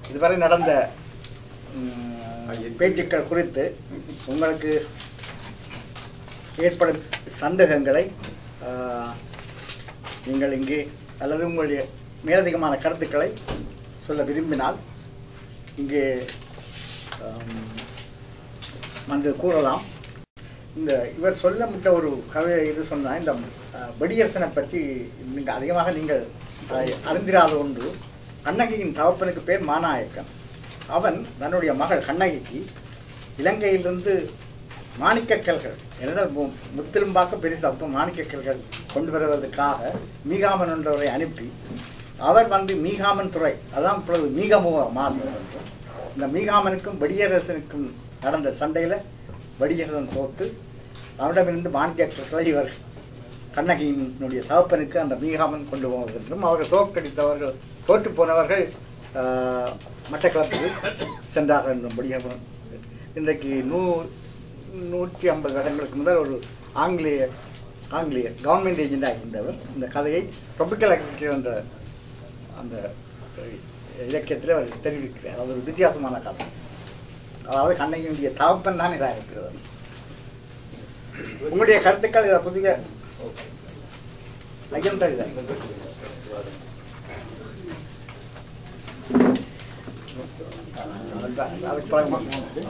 இதுவரை நடந்த ம், பேச்சுக்கள் குறித்து உங்களுக்கு ஏற்படும் சந்தேகங்களை ஆ, நீங்கள் இங்கே அல்லது உங்களுடைய மேலதிகமான கருத்துக்களை சொல்ல விரும்பினால் இங்கே ஆம், வந்து கூறலாம் இந்த இவர் சொல்ல முட்ட ஒரு கதை இது சொன்னா இந்த அஹ், வெடியரசனை பற்றி நீங்கள் அதிகமாக நீங்கள் அஹ், அறிந்திராத ஒன்று கண்ணகியின் தகப்பனுக்கு பேர் மாநாயக்கன் அவன் தன்னுடைய மகள் கண்ணகிக்கு இலங்கையிலிருந்து மாணிக்கக்கல்கள் என்னிடம் மு- முத்திலும்பாக்க பெருசாக மாணிக்கக்கல்கள் கொண்டு வருவதற்காக மீகாமன் என்றவரை அனுப்பி அவர் வந்து மீகாமன் துறை அதான் இப்பொழுது மீகமுக மாறினது இந்த மீகாமனுக்கும் வெடியரசனுக்கும் நடந்த சண்டையில் வெடியரசன் தோற்று அவரிடமிருந்து மாணிக்கக்கல்களை இவர் கண்ணகியினுடைய தகப்பனுக்கு அந்த மீகாமன் கொண்டு போவது என்றும் அவர்கள் தோற்கடித்தவர்கள் தோற்று போனவர்கள் ஆஹ், மட்டக்களத்துக்கு சென்றார்கள் என்றும் வெடியரசன் இன்றைக்கு நூ நூற்றி ஐம்பது வருடங்களுக்கு முதல் ஒரு ஆங்கிலேய ஆங்கிலேய கவர்மெண்ட் ஏஜெண்டாக இருந்தவர் இந்த கதையை ட்ரொபிக்கல் அக்ரிகல்ச்சர் என்ற அந்த இலக்கியத்தில் அவர் தெரிவிக்கிறார் அது ஒரு வித்தியாசமான கதை அதாவது கண்ணகியினுடைய தகப்பன் தான் இதாக இருக்கிறது உங்களுடைய கருத்துக்கள் இதை புதிய ஐயம் தான் இதாக அதுக்கு பழக்கமா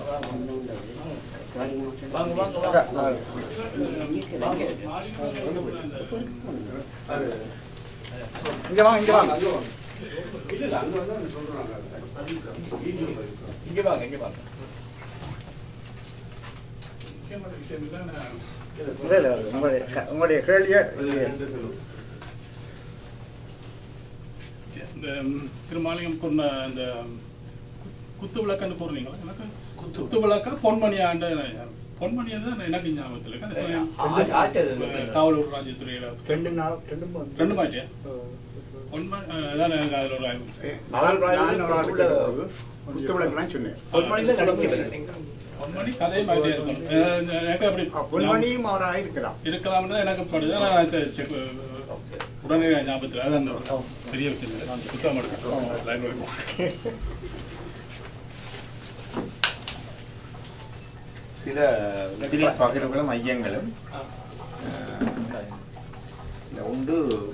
இங்க வாங்க இங்க வாங்க இங்க வாங்க இங்க வாங்க இல்ல இல்ல உங்களுடைய க- உங்களுடைய கேள்வியை இந்த ம், திருமாலிங்கம் கொண்ட அந்த குத்து விளக்கன்னு கூறுனீங்களா எனக்கு குத்து விளக்கா பொன்மணி ஆண்ட பொன்மணி தான் எனக்கு ஞாபகத்தில் இருக்கு அந்த சமயம் ஆ- ஆச்சது. காவலூர் ராஜ்யத்துறையில ரெண்டு நாள் ரெண்டு மூணு ரெண்டு மாட்டியா பொன்மணி அஹ், அதான் எனக்கு அதில் ஒரு அறிவு. நான் நான் ஒரு ஆள் கேட்டபோது முத்துவிளக்குலாம் சொன்னேன் பொன்மணியில நடிக்கவில்லை பொன்மணி கதை மாட்டியா இருக்கும் அஹ், எனக்கு அப்படி பொன்மணியும் அவராக இருக்கலாம் இருக்கலாம்னு தான் எனக்கு படுது ஆனால் நான் செ- செக் உடனே ஞாபகத்தில் அதான் அந்த பெரிய விஷயம் இல்லை. நான் புத்தகம் எடுக்கிறேன் லைப்ரரி சில வெற்றி பகிர்வுகளும் ஐயங்களும் அஹ், இந்த உண்டு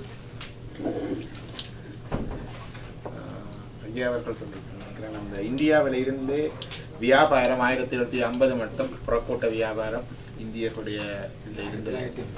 அஹ், ஐயா அவர்கள் சொல்லியிருக்கிறேன் அந்த இந்தியாவில் இருந்து வியாபாரம் ஆயிரத்தி எழுநூத்தி ஐம்பது மட்டும் புறக்கூட்ட வியாபாரம் இந்தியர்களுடைய இதில் இருந்து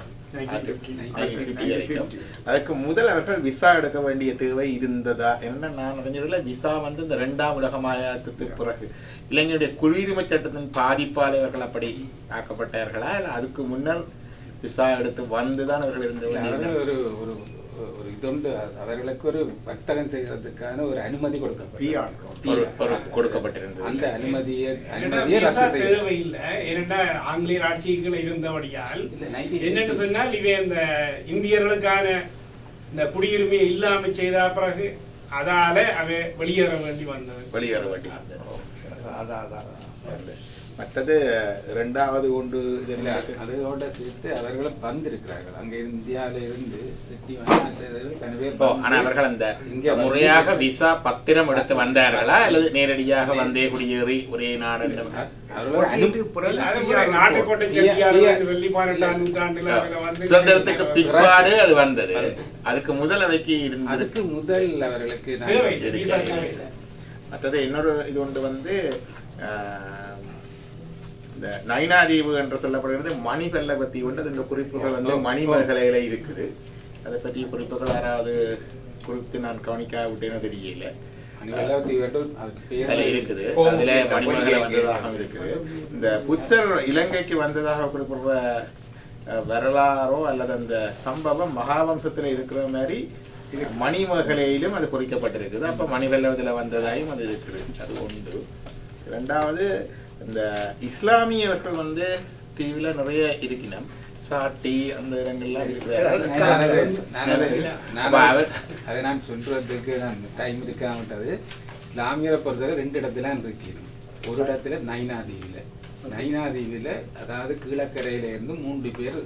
1950 வரைக்கும். அதுக்கு முதல் அவர்கள் விசா எடுக்க வேண்டிய தேவை இருந்ததா என்ன நான் அறிஞர்கள் விசா வந்து இந்த இரண்டாம் உலக மாயாத்துக்கு பிறகு இளைஞருடைய குடியுரிமை சட்டத்தின் பாதிப்பால் இவர்கள் அப்படி ஆக்கப்பட்டார்களா இல்லை அதுக்கு முன்னர் விசா எடுத்து வந்துதான் அவர்கள் இருந்த இல்ல, அவர்கள் வேண்டிய ஒரு ஒரு ஒரு இதுண்டு அவர்களுக்கு ஒரு வர்த்தகம் செய்யறதுக்கான ஒரு அனுமதி கொடுக்கப்பட்டது ஒரு ஒரு கொடுக்கப்பட்டிருந்தது அந்த அனுமதியை என்னடா அனுமதியை விசா ரத்து செய்ய தேவையில்லை ஏனென்றா ஆங்கிலேயர் ஆட்சிகள் இருந்தபடியால் இல்ல, 19 என்னன்னு சொன்னால் இவன் இந்த இந்தியர்களுக்கான இந்த குடியுரிமையை இல்லாம செய்த பிறகு அதால அவ வெளியேற வேண்டி வந்தது வெளியேற வேண்டி வந்தது அதான் அதான் மற்றது இரண்டாவது ஒன்று இது இல்ல, என்ன? அதோட சேர்த்து அவர்களும் வந்திருக்கிறார்கள் அங்க இந்தியாவில இருந்து செட்டி வந்து தன பேர் ஓ, ஆனா அவர்கள் அந்த இங்க வந்து முறையாக விசா பத்திரம் எடுத்து வந்தார்களா அல்லது நேரடியாக வந்தே குடியேறி ஒரே நாடு அவர்கள் அனுப்பி இல்ல, அது கூட நாட்டுக்கோட்டை செட்டியார் வெள்ளி பன்னெண்டாம் நூற்றாண்டுல அதுல வந்து சுதந்திரத்துக்கு பிற்பாடு அது வந்தது அதுக்கு முதல் அவைக்கு இருந்தது அதுக்கு முதல் அவர்களுக்கு நான் தேவையில்லை, விசா தேவையில்லை. மற்றது இன்னொரு இது ஒன்று வந்து ஆஹ், இந்த நைனாதீவு என்று சொல்லப்படுகிறது மணிபல்லவத்தி ஒன்று இந்த குறிப்புகள் வந்து மணிமேகலையில இருக்குது அதை பற்றிய குறிப்புகள் யாராவது குறித்து நான் கவனிக்காவிட்டேன்னு தெரியல மணிவல்லவத்தி வேண்டும் அதுக்கு அதுல பேர் இருக்குது அதுல மணிமேகலை வந்ததாக இருக்குது இந்த புத்தர் இலங்கைக்கு வந்ததாக குறிப்பிடுற அஹ், வரலாறோ அல்லது அந்த சம்பவம் மகாவம்சத்துல இருக்கிற மாதிரி இது மணிமேகலையிலும் அது குறிக்கப்பட்டிருக்குது அப்ப மணிவல்லவத்துல வந்ததாயும் அது இருக்குது அது ஒன்று ரெண்டாவது இந்த இஸ்லாமியர்கள் வந்து தீவுல நிறைய இருக்கினம் சாட்டி அந்த இடங்கள்லாம் இருக்கிறார்கள் நான் அதை- நான் அதை- நான் அப்ப அதை- அவர் அதை நான் சொல்றதுக்கு நான் டைம் இருக்காமட்டது இஸ்லாமியரை பொறுத்தவரை ரெண்டு இடத்துல இருக்கணும் ஒரு இடத்துல நைனாதீவில் நைனாதீவில் அதாவது கீழக்கரையில இருந்து மூன்று பேர்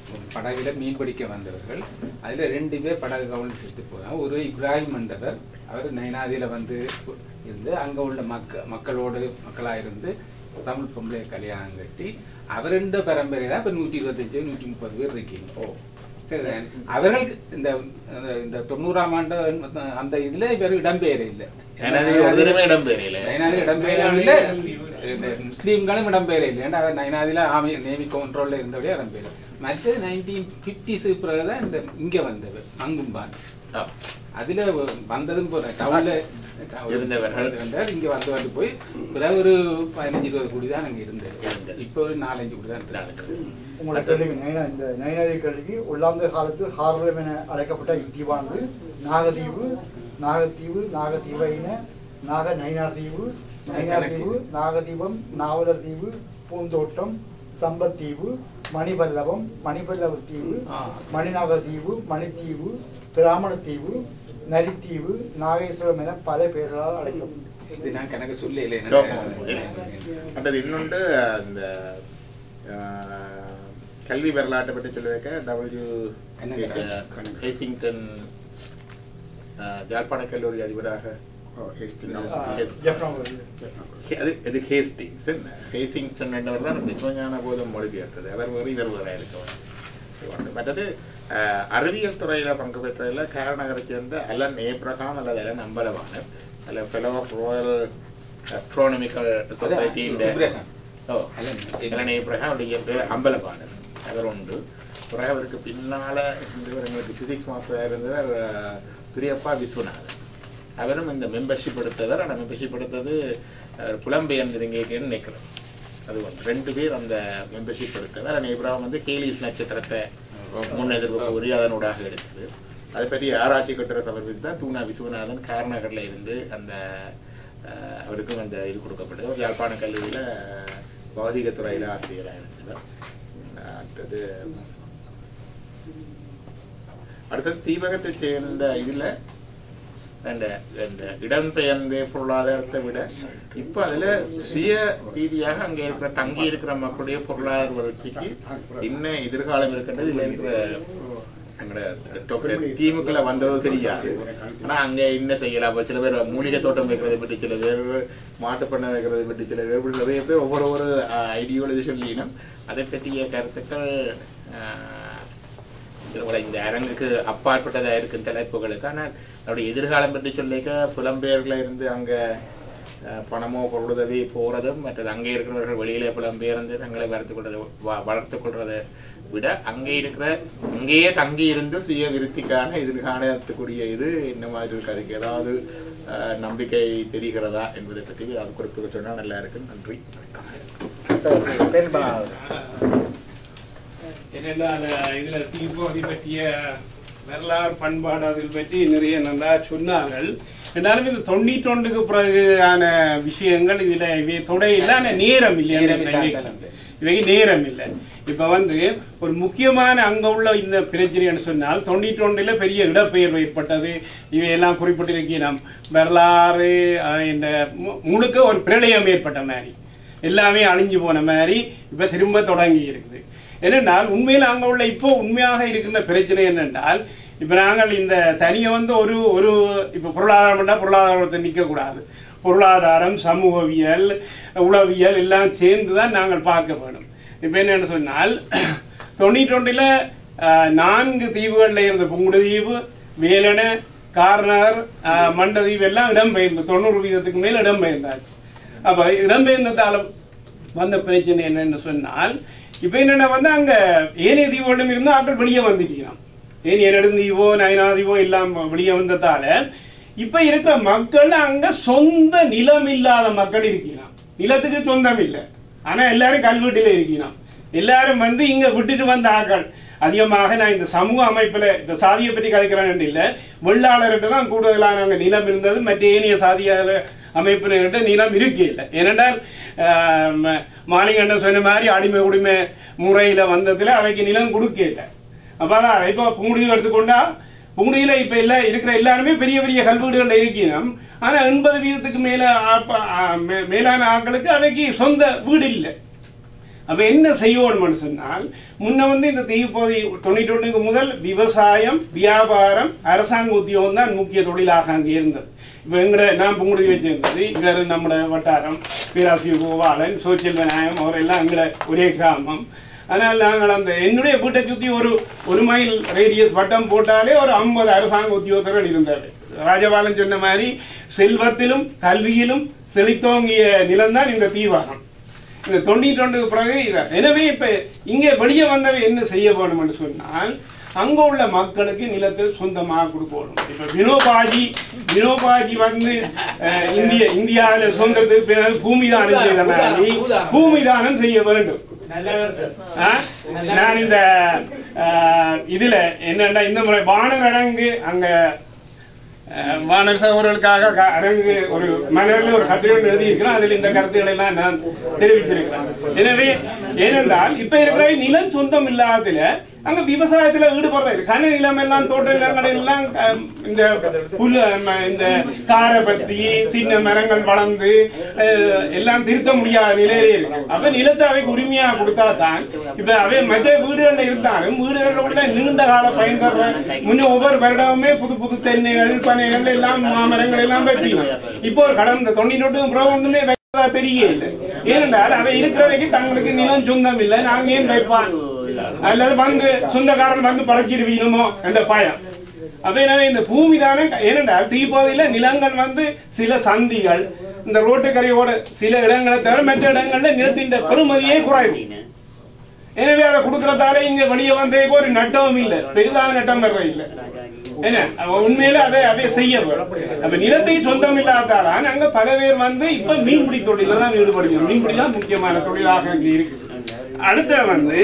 படகுல மீன் பிடிக்க வந்தவர்கள் அதுல ரெண்டு பேர் படகு கவனம் செத்து போனாங்க ஒரு இப்ராஹிம் என்றவர் அவர் நயனாதியில வந்து இருந்து அங்க உள்ள மக்க மக்களோடு மக்களா இருந்து தமிழ் பொம்பளை கல்யாணம் கட்டி அவருண்ட பரம்பரை தான் இப்ப நூற்றி இருபத்தஞ்சு நூற்றி முப்பது பேர் இருக்கீங்க ஓ சரி அவர்கள் இந்த இந்த- இந்த தொண்ணூறாம் ஆண்டு அந்த இதுல இவர் இடம்பெயர் இல்லை எனது ஒரு தினமே இடம்பெயரில்லை. நயனாதில இடம்பெயர் இல்ல இந்த முஸ்லீம்களும் இடம்பெயர் இல்லை ஏன்னா அவர் நயனாதில ஆமி நேவி கண்ட்ரோல்ல இருந்தபடியே இடம்பெயர் மற்ற நைன்டீன் பிப்டிஸு பிறகுதான் இந்த இங்க வந்தது மங்கும்பான் ஆ. அதுல வந்ததும் போற டவுன்ல இருந்தவர்கள். வந்தார் இங்க வந்து வந்து போய் பிறகு ஒரு பதினஞ்சு இருபது கோடி தான் அங்க இருந்தது இருந்தது. இப்போ ஒரு நாலஞ்சு கோடி தான் இருக்கு. நடக்குது. உங்களை கேள்வி நயனா இந்த நயனாதி கேள்விக்கு உள்ளாந்த காலத்தில் ஹார்லம் என அழைக்கப்பட்ட இத்தீவானது நாகதீவு நாகத்தீவு நாகதீவைன நாக நயினார் தீவு நயினார் தீவு நாகதீபம் நாவலர் தீவு பூந்தோட்டம் சம்பத்தீவு மணிபல்லவம் மணிபல்லவ தீவு ஆ. மணிநாக தீவு மணித்தீவு பிராமண தீவு நரித்தீவு நாகேஸ்வரம் என பல பெயர்களால் அழைக்கப்படும் இது நான் கணக்கு சொல்ல இல்லை அடுத்தது இன்னொன்று அந்த ஆஹ், கல்வி வரலாற்றை பற்றி சொல்ல வைக்க டபிள்யூ என்னங்க? ஹேசிங்டன் ஆஹ், யாழ்ப்பாண கல்லூரி அதிபராக ஓ, ஹேஸ்டிங். ஆ. ஜெஃப்ரான் அது இது ஹேஸ்டிங்ஸ் என்ன ஹேசிங்டன் என்பவர் தான் இந்த சிவஞான போதம் மொழிபெயர்த்தது அவர் வேறு இவர் வேற இருக்கவர் மற்றது அஹ், அறிவியல் துறையில பங்கு பெற்றதில் கேரநகரை சேர்ந்த அலன் ஏப்ரஹாம் அல்லது அலன் அம்பலவாணர் அல்ல ஃபெலோ ஆஃப் ராயல் அஸ்ட்ரானமிக்கல் சொசைட்டியின் இப்ராஹிம். ஓ அலன் அலன் ஏப்ரஹாம் அவருடைய பேர் அம்பலவாணர் அவர் உண்டு பிறகு அவருக்கு பின்னால இருந்தவர் எங்களுக்கு பிசிக்ஸ் மாஸ்டர் இருந்தவர் அஹ், துரியப்பா விஸ்வநாதன் அவரும் இந்த மெம்பர்ஷிப் எடுத்தவர் ஆனால் மெம்பர்ஷிப் எடுத்தது அஹ், புலம்பெயர்ந்திருங்கன்னு நினைக்கிறேன் அது ஒன்று ரெண்டு பேர் அந்த மெம்பர்ஷிப் எடுத்தவர் ஆனால் இப்ராஹிம் வந்து கேலிஸ் நட்சத்திரத்தை முன்னெதிர்ப்பு கூறி அதனூடாக எடுத்தது அதை பற்றி ஆராய்ச்சி கட்டுரை சமர்ப்பித்து தான் தூணா விஸ்வநாதன் காரநகரில் இருந்து அந்த அஹ், அவருக்கும் அந்த இது கொடுக்கப்பட்டது ஒரு யாழ்ப்பாண கல்லூரியில் பௌதிகத்துறையில் ஆசிரியராக இருந்தவர் அஹ், அடுத்தது அடுத்தது தீபகத்தை சேர்ந்த இதில் அந்த இந்த இடம்பெயர்ந்த பொருளாதாரத்தை விட இப்போ அதில் சுய ரீதியாக அங்கே இருக்கிற தங்கி இருக்கிற மக்களுடைய பொருளாதார வளர்ச்சிக்கு என்ன எதிர்காலம் இருக்கின்றது இதில் இருக்கிற எங்களோட டீமுக்குள்ள வந்தது தெரியாது ஆனா அங்க என்ன செய்யலாம் இப்ப சில பேர் மூலிகை தோட்டம் வைக்கிறதை பற்றி சில பேர் மாட்டுப் பண்ணை வைக்கிறதை பற்றி சில பேர் இப்படி நிறைய பேர் ஒவ்வொரு ஒரு ஐடியாலஜி சொல்லினோம் அதை பற்றிய கருத்துக்கள் ஆஹ், இதோட இந்த அரங்குக்கு அப்பாற்பட்டதா இருக்கும் தலைப்புகளுக்கு ஆனால் அதோடைய எதிர்காலம் பற்றி சொல்லிக்க புலம்பெயர்ல இருந்து அங்க அஹ், பணமோ பொருளுதவி போறதும் மற்றது அங்கே இருக்கிறவர்கள் வெளியிலே புலம்பெயர்ந்து தங்களை வளர்த்து கொள்றதை வ- வளர்த்து கொள்றதை விட அங்கே இருக்கிற அங்கேயே தங்கி இருந்தும் சுய விருத்திக்கான எதிர்காலத்துக்குரிய இது என்ன மாதிரி இருக்கு அதுக்கு ஏதாவது அஹ், நம்பிக்கை தெரிகிறதா என்பதை பற்றி அது குறிப்பிட்டு சொன்னா நல்லா இருக்கு நன்றி பெரும்பா என்னென்னா அந்த இதுல தீபாவளி பற்றிய வரலாறு பண்பாடு அதில் பற்றி நிறைய நல்லா சொன்னார்கள் இருந்தாலும் இந்த தொண்ணூற்றொண்டுக்கு பிறகான விஷயங்கள் இதுல இவை தொடையில் ஆனா நேரம் இல்லை நேரம் அந்த இல்லாத இவைக்கு. அளவு. இவைக்கு நேரம் இல்லை இப்ப வந்து ஒரு முக்கியமான அங்க உள்ள இந்த பிரச்சனைன்னு சொன்னால் தொண்ணூற்றொண்டுல பெரிய இடப்பெயர்வு ஏற்பட்டது இவையெல்லாம் குறிப்பிட்டிருக்கிறோம் வரலாறு அஹ், இந்த மு- முழுக்க ஒரு பிரளயம் ஏற்பட்ட மாதிரி எல்லாமே அழிஞ்சு போன மாதிரி இப்ப திரும்ப தொடங்கி இருக்குது என்னென்றால் உண்மையில் அங்க உள்ள இப்போ உண்மையாக இருக்கின்ற பிரச்சனை என்னென்றால் இப்ப நாங்கள் இந்த தனியை வந்து ஒரு ஒரு இப்ப பொருளாதாரம் பண்ணா பொருளாதாரத்தை நிற்க கூடாது பொருளாதாரம் சமூகவியல் உளவியல் எல்லாம் சேர்ந்து தான் நாங்கள் பார்க்க வேணும் இப்போ என்னன்னு சொன்னால் தொண்ணூற்றொண்டில் நான்கு தீவுகளில் இருந்த புங்குடுதீவு வேலன கார்னர் ஆஹ், மண்டதீவு எல்லாம் இடம்பெயர்ந்து தொண்ணூறு வீதத்துக்கு மேல் இடம்பெயர்ந்தாச்சு அப்ப இடம்பெயர்ந்ததால வந்த பிரச்சனை என்னன்னு சொன்னால் இப்ப என்னன்னா வந்து அங்க ஏனைய தீவுகளும் இருந்து ஆட்கள் வெளியே வந்துட்டீங்களாம் ஏனைய நெடுந்தீவோ நயனாதீவோ எல்லாம் வெளியே வந்ததால இப்ப இருக்கிற மக்கள் அங்க சொந்த நிலம் இல்லாத மக்கள் இருக்கிறான் நிலத்துக்கு சொந்தம் இல்லை ஆனா எல்லாரும் கல்வெட்டில இருக்கிறான் எல்லாரும் வந்து இங்க விட்டுட்டு வந்த ஆட்கள் அதிகமாக நான் இந்த சமூக அமைப்புல இந்த சாதியை பற்றி கதைக்கிறேன் இல்ல வெள்ளாளர்கிட்ட தான் கூடுதலான அங்க நிலம் இருந்தது மற்ற ஏனைய சாதியாளர் அமைப்பினர்கிட்ட நிலம் இருக்கே இல்லை ஏனென்றால் ஆஹ், ம- மாலிகண்டன் சொன்ன மாதிரி அடிமை உரிமை முறையில வந்ததுல அவைக்கு நிலம் கொடுக்க இல்லை அப்ப அதான் இப்ப புங்குடியில் எடுத்துக்கொண்டா புங்குடியில இப்ப இல்ல இருக்கிற எல்லாருமே பெரிய பெரிய கல்வீடுகள்ல இருக்கணும் ஆனா எண்பது வீதத்துக்கு மேல ஆப்ப- ஆ, மே- மேலான ஆட்களுக்கு அவைக்கு சொந்த வீடு இல்லை அப்ப என்ன செய்யணும்னு சொன்னால் முன்ன வந்து இந்த தீப்பொதி தொண்ணூற்றி ஒன்றுக்கு முதல் விவசாயம் வியாபாரம் அரசாங்க உத்தியோகம் தான் முக்கிய தொழிலாக அங்கே இருந்தது இப்போ எங்கட நான் புங்குடி வச்சிருந்தது இவர் நம்மட வட்டாரம் பேராசிரியர் கோபாலன் சோசியல் விநாயகம் அவரெல்லாம் எங்கட ஒரே கிராமம் அதனால் நாங்கள் அந்த என்னுடைய வீட்டை சுற்றி ஒரு ஒரு மைல் ரேடியஸ் வட்டம் போட்டாலே ஒரு ஐம்பது அரசாங்க உத்தியோகத்தர்கள் இருந்தார் ராஜபாலன் சொன்ன மாதிரி செல்வத்திலும் கல்வியிலும் செழித்தோங்கிய நிலம்தான் இந்த தீவாகம் இந்த தொண்ணூற்றி ரெண்டுக்கு பிறகு இதான் எனவே இப்ப இங்கே வெளியே வந்தவை என்ன செய்ய வேணும்னு சொன்னால் அங்க உள்ள மக்களுக்கு நிலத்தை சொந்தமாக கொடுக்கணும் இப்ப வினோபாஜி வினோபாஜி வந்து அஹ், இந்திய இந்தியாவில சுதந்திரத்துக்கு பிறகு பூமி தானம் செய்த மாதிரி பூமி தானம் செய்ய வேண்டும் ஆ? நான் இந்த அஹ், இதுல என்னன்னா இந்த முறை வானர் அடங்கு அங்க அஹ், வானர் சகோதரர்களுக்காக க- அரங்கு ஒரு மலரில் ஒரு கட்டுரை எழுதியிருக்கிறேன் அதில் இந்த கருத்துக்களை எல்லாம் நான் தெரிவிச்சிருக்கிறேன் எனவே ஏனென்றால் இப்ப இருக்கிற நிலம் சொந்தம் இல்லாததுல அங்க விவசாயத்துல ஈடுபடுறது கன நிலம் எல்லாம் தோட்ட நிலங்கள் எல்லாம் அஹ், இந்த புல் ம- இந்த காரை பத்தி சின்ன மரங்கள் வளர்ந்து அஹ், எல்லாம் திருத்த முடியாத நிலையிலே இருக்கு அப்ப நிலத்தை அவைக்கு உரிமையா கொடுத்தா தான் இப்ப அவை மற்ற வீடுகள்ல இருந்தாலும் வீடுகள்ல கூட நீண்ட கால பயன் தர்ற முன்ன ஒவ்வொரு வருடமுமே புது புது தென்னைகள் பனைகள் எல்லாம் மாமரங்கள் எல்லாம் வைப்பீங்க இப்போ கடந்த தொண்ணூறு பிறகு ஒண்ணுமே வைக்கிறதா தெரியல ஏனென்றால் அவை இருக்கிறவைக்கு தங்களுக்கு நிலம் சொந்தம் இல்லை நாங்க ஏன் வைப்பான் அல்லது வந்து சொந்தக்காரன் வந்து பறக்கிடுவீனுமோ என்ற பயம் அப்ப என்ன இந்த பூமி தானே ஏனென்றால் தீபாவளியில நிலங்கள் வந்து சில சந்திகள் இந்த ரோட்டுக்கரையோட சில இடங்களை தவிர மற்ற இடங்கள்ல நிலத்தின் பெருமதியே குறைவு எனவே அதை கொடுக்கறதால இங்க வெளியே வந்ததுக்கு ஒரு நட்டமும் இல்ல பெரிதான நட்டம் வர்ற இல்ல என்ன அவ உண்மையில அதை அதை செய்ய வேணும். அப்ப நிலத்தை சொந்தம் இல்லாதால அங்க பல பேர் வந்து இப்ப மீன்பிடி தொழில தான் ஈடுபடுகிறோம் மீன்பிடி தான் முக்கியமான தொழிலாக அங்க இருக்கு அடுத்த வந்து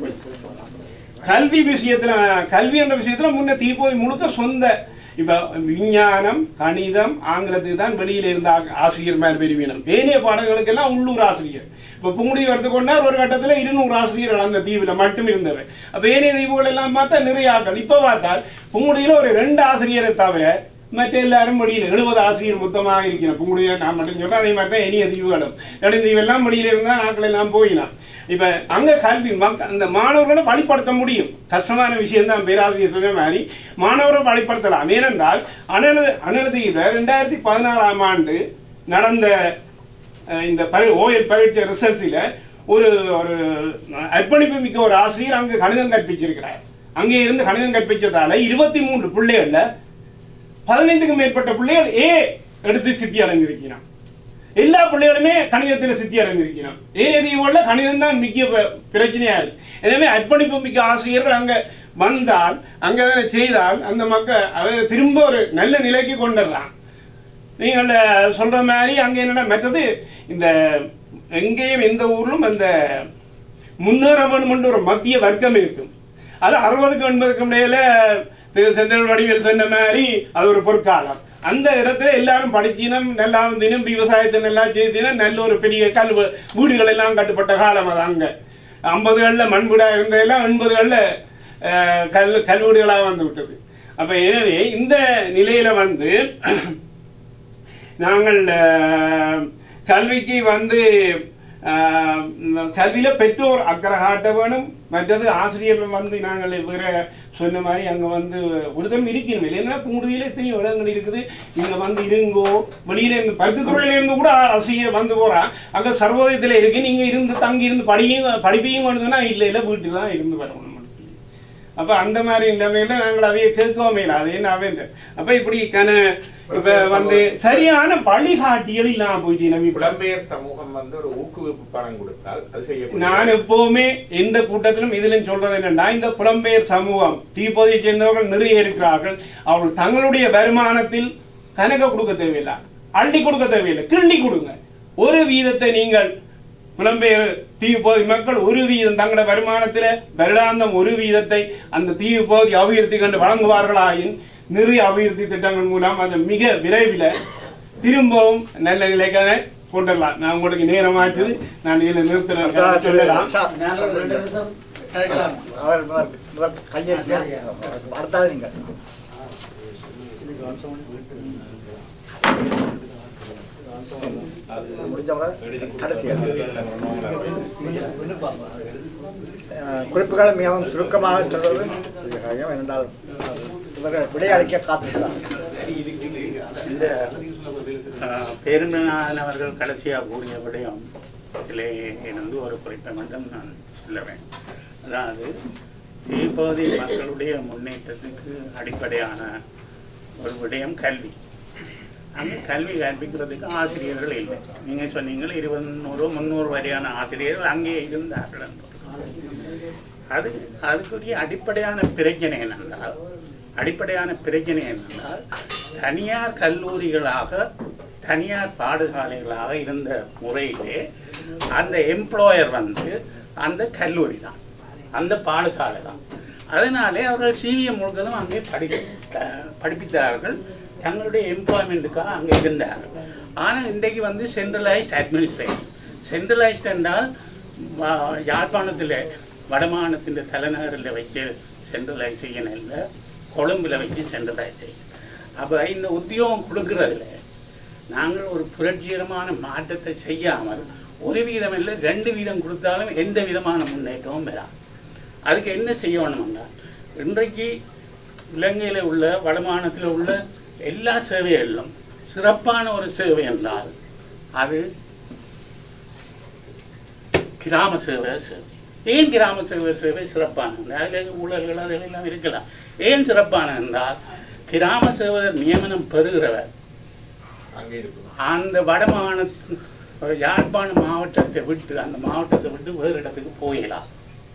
கல்வி விஷயத்துல கல்வி என்ற விஷயத்துல முன்ன தீபோய் முழுக்க சொந்த இப்ப விஞ்ஞானம் கணிதம் ஆங்கிலத்துக்கு தான் வெளியில இருந்த ஆ- ஆசிரியர் மேல் பெருவினம் ஏனைய பாடங்களுக்கு எல்லாம் உள்ளூர் ஆசிரியர் இப்ப புங்குடி எடுத்துக்கொண்டால் ஒரு கட்டத்துல இருநூறு ஆசிரியர்கள் அந்த தீவுல மட்டும் இருந்தவர் அப்ப ஏனைய தீவுகள் எல்லாம் பார்த்தா நிறைய ஆட்கள் இப்ப பார்த்தால் புங்குடியில ஒரு ரெண்டு ஆசிரியரை தவிர மற்ற எல்லாரும் வெளியில எழுபது ஆசிரியர் மொத்தமாக இருக்கிறோம் புங்குடியை நான் மட்டும் சொல்றேன் அதே மாதிரி தான் இனிய தீவுகளும் நெடுந்தீவு எல்லாம் வெளியில இருந்தா நாட்கள் எல்லாம் போயினான் இப்ப அங்க கல்வி மக்க- அந்த மாணவர்களை வழிப்படுத்த முடியும் கஷ்டமான விஷயம் தான் பேராசிரியர் சொன்ன மாதிரி மாணவரை வழிப்படுத்தலாம் ஏனென்றால் அனல் அனலதீவில் ரெண்டாயிரத்தி பதினாறாம் ஆண்டு நடந்த அஹ், இந்த பரி ஓஎல் பரீட்சை ரிசல்ட்ஸில் ஒரு ஒரு அர்ப்பணிப்பு மிக்க ஒரு ஆசிரியர் அங்கு கணிதம் கற்பிச்சிருக்கிறார் அங்கே இருந்து கணிதம் கற்பிச்சதால இருபத்தி மூன்று பிள்ளைகள்ல பதினைந்துக்கும் மேற்பட்ட பிள்ளைகள் ஏ எடுத்து சித்தி அடைஞ்சிருக்கிறான் எல்லா பிள்ளைகளுமே கணிதத்தில் சித்தி அடைஞ்சிருக்கிறான் ஏதியோட கணிதம் தான் முக்கிய ப- பிரச்சனையா இருக்கு எனவே அர்ப்பணிப்பு மிக்க ஆசிரியர்கள் அங்க வந்தால் அங்க அதனை செய்தால் அந்த மக்கள் அதை திரும்ப ஒரு நல்ல நிலைக்கு கொண்டுடலாம் நீங்கள் சொல்ற மாதிரி அங்க என்னன்னா மற்றது இந்த எங்கேயும் எந்த ஊர்லும் அந்த முன்னேற வேணும்னு ஒரு மத்திய வர்க்கம் இருக்கும் அது அறுபதுக்கும் எண்பதுக்கும் இடையில திரு செந்தில் வடிவேல் சொன்ன மாதிரி அது ஒரு பொற்காலம் அந்த இடத்துல எல்லாரும் படிச்சினம் நல்லா வந்தினும் விவசாயத்தை நல்லா செய்தினும் நல்ல ஒரு பெரிய கல் வீ- வீடுகள் எல்லாம் கட்டுப்பட்ட காலம் அது அங்க ஐம்பதுகள்ல மண் வீடா இருந்ததெல்லாம் எண்பதுகள்ல அஹ், கல் கல்வீடுகளா வந்து விட்டது அப்ப எனவே இந்த நிலையில வந்து நாங்கள் அஹ், கல்விக்கு வந்து அஹ், கல்வியில பெற்றோர் அக்கறை காட்ட வேணும் மற்றது ஆசிரியர்கள் வந்து நாங்கள் வேற சொன்ன மாதிரி அங்க வந்து ஒருத்தரும் இருக்கணும் இல்லைன்னா குமுடியில எத்தனையோ இடங்கள் இருக்குது இங்க வந்து இருங்கோ வெளியில இருந்து பருத்தி துறையில இருந்து கூட ஆசிரியர் வந்து போறான் அங்க சர்வோதயத்துல இருக்கு நீங்க இருந்து தங்கி இருந்து படியும் படிப்பையும் கொண்டுனா இல்ல இல்ல வீட்டுல தான் இருந்து வரணும் சொல்லி அப்ப அந்த மாதிரி நிலைமையில நாங்கள் அவைய கேட்கவும் இல்லை அது என்ன அவை அப்ப இப்படி கன இப்ப வந்து சரியான வழிகாட்டிகள் இல்லாம போயிட்டு நம்ம இப்ப புலம்பெயர் சமூகம் வந்து ஒரு ஊக்குவிப்பு பணம் கொடுத்தால் அது செய்யப்படும் நான் எப்பவுமே எந்த கூட்டத்திலும் இதிலும் சொல்றது என்னன்னா இந்த புலம்பெயர் சமூகம் தீப்போதையை சேர்ந்தவர்கள் நிறைய இருக்கிறார்கள் அவர்கள் தங்களுடைய வருமானத்தில் கணக்க கொடுக்க தேவையில்லை அள்ளி கொடுக்க தேவையில்லை கிள்ளி கொடுங்க ஒரு வீதத்தை நீங்கள் புலம்பெயர் தீவு பகுதி மக்கள் ஒரு வீதம் தங்களோட வருமானத்தில வருடாந்தம் ஒரு வீதத்தை அந்த தீவு பகுதி அபிவிருத்தி கண்டு வழங்குவார்களாயின் நிறைய அபிவிருத்தி திட்டங்கள் மூலம் அது மிக விரைவில் திரும்பவும் நல்ல நிலைக்கான கொண்டுடலாம் நான் உங்களுக்கு நேரமாச்சுது நான் இதில் நிறுத்துறேன் சொல்லலாம் நான் ஒரு ரெண்டு நிமிஷம் கேட்கலாம். அவர் அவர் அவர் கையெழுத்து அடுத்தாவது நீங்கள் முடிஞ்சவரை கடைசியாக அஹ், குறிப்புகளை மிகவும் சுருக்கமாக சொல்வது கொஞ்சம் கடினம். ஏனென்றால் இவர்கள் விடையளிக்க காத்திருக்கிறார் இந்த ஆஹ், பெருமையானவர்கள் கடைசியாக கூடிய விடயம் இதிலே இருந்து ஒரு குறிப்பை மட்டும் நான் சொல்ல வேண்டும் அதாவது தீபோதி மக்களுடைய முன்னேற்றத்துக்கு அடிப்படையான ஒரு விடயம் கல்வி அந்த கல்வி கற்பிக்கிறதுக்கு ஆசிரியர்கள் இல்லை நீங்கள் சொன்னீங்க இருபது நூறு முந்நூறு வரையான ஆசிரியர்கள் அங்கே இருந்தார்கள் என்று. அது அதுக்குரிய அடிப்படையான பிரச்சனை என்னென்றால் அடிப்படையான பிரச்சனை என்னென்றால் தனியார் கல்லூரிகளாக தனியார் பாடசாலைகளாக இருந்த முறையிலே அந்த எம்ப்ளாயர் வந்து அந்த கல்லூரி தான் அந்த பாடசாலை தான் அதனாலே அவர்கள் சிவிஎம் முழுவதும் அங்கே படி க- படிப்பித்தார்கள் தங்களுடைய எம்ப்ளாய்மெண்ட்டுக்காக அங்கே இருந்தார்கள் ஆனால் இன்றைக்கு வந்து சென்ட்ரலைஸ்ட் அட்மினிஸ்ட்ரேஷன் சென்ட்ரலைஸ்ட் என்றால் வ- யாழ்ப்பாணத்தில் வடமாநிலத்தின் தலைநகரில் வச்சு சென்ட்ரலைஸ் செய்யணும் இல்லை கொழும்பில் வச்சு சென்ட்ரலைஸ் செய்யணும் அப்போ இந்த உத்தியோகம் கொடுக்கறதுல நாங்கள் ஒரு புரட்சிகரமான மாற்றத்தை செய்யாமல் ஒரு வீதம் இல்லை ரெண்டு வீதம் கொடுத்தாலும் எந்த விதமான முன்னேற்றமும் வராது அதுக்கு என்ன செய்யணும்னா இன்றைக்கு இலங்கையில் உள்ள வடமாநிலத்தில் உள்ள எல்லா சேவைகளிலும் சிறப்பான ஒரு சேவை என்றால் அது கிராம சேவையர் சேவை ஏன் கிராம சேவையர் சேவை சிறப்பானது அதில் ஊழல்கள் அதில் எல்லாம் இருக்கலாம் ஏன் சிறப்பான என்றால் கிராம சேவையர் நியமனம் பெறுகிறவர் அங்கே இருக்கும் அந்த வடமாநில யாழ்ப்பாண மாவட்டத்தை விட்டு அந்த மாவட்டத்தை விட்டு வேறு இடத்துக்கு போயிடலாம்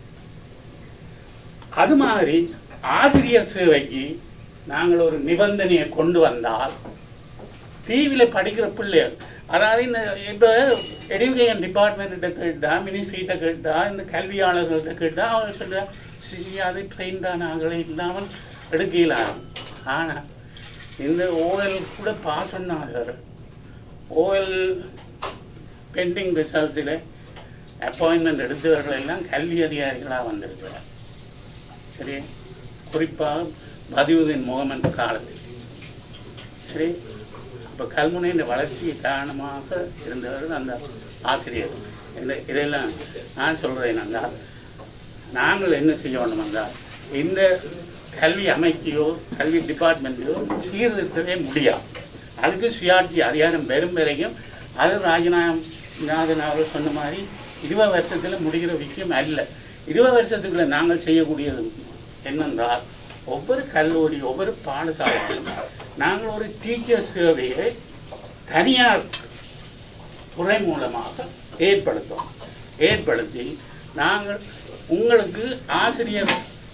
அது மாதிரி ஆசிரியர் சேவைக்கு நாங்கள் ஒரு நிபந்தனையை கொண்டு வந்தால் தீவில் படிக்கிற பிள்ளைகள் அதாவது இந்த இப்போ எடுகேஷன் டிபார்ட்மெண்ட்ட கேட்டா மினிஸ்ட்ரிகிட்ட கேட்டா இந்த கல்வியாளர்கள்ட்ட கேட்டா அவங்க சொல்ற சரி அது ட்ரெயின் தான் நாங்களே இல்லாமல் எடுக்கலாம் ஆனால் இந்த ஓஎல் கூட பாஸ் பண்ணாங்க ஓஎல் பெண்டிங் ரிசல்ட்டில் அப்பாயின்மெண்ட் எடுத்தவர்கள் எல்லாம் கல்வி அதிகாரிகளாக வந்திருக்கிறார் சரி குறிப்பாக பதிவுதீன் முகமது காலத்தில் சரி இப்போ கல்முனையின் வளர்ச்சி காரணமாக இருந்தவர்கள் அந்த ஆசிரியர் இந்த இதெல்லாம் நான் சொல்கிறேன் என்றால் நாங்கள் என்ன செய்யணும் என்றால் இந்த கல்வி அமைக்கையோ கல்வி டிபார்ட்மெண்ட்டையோ சீர்திருத்தவே முடியாது அதுக்கு சுயாட்சி அதிகாரம் பெறும் வரைக்கும் அது ராஜநாயம் நாதன் அவர்கள் சொன்ன மாதிரி இருபது வருஷத்தில் முடிகிற விஷயம் அல்ல இருபது வருஷத்துக்குள்ள நாங்கள் செய்யக்கூடியது என்னென்றால் ஒவ்வொரு கல்லூரி ஒவ்வொரு பாடசாலையிலும் நாங்கள் ஒரு டீச்சர் சேவையை தனியார் துறை மூலமாக ஏற்படுத்தும் ஏற்படுத்தி நாங்கள் உங்களுக்கு ஆசிரியர்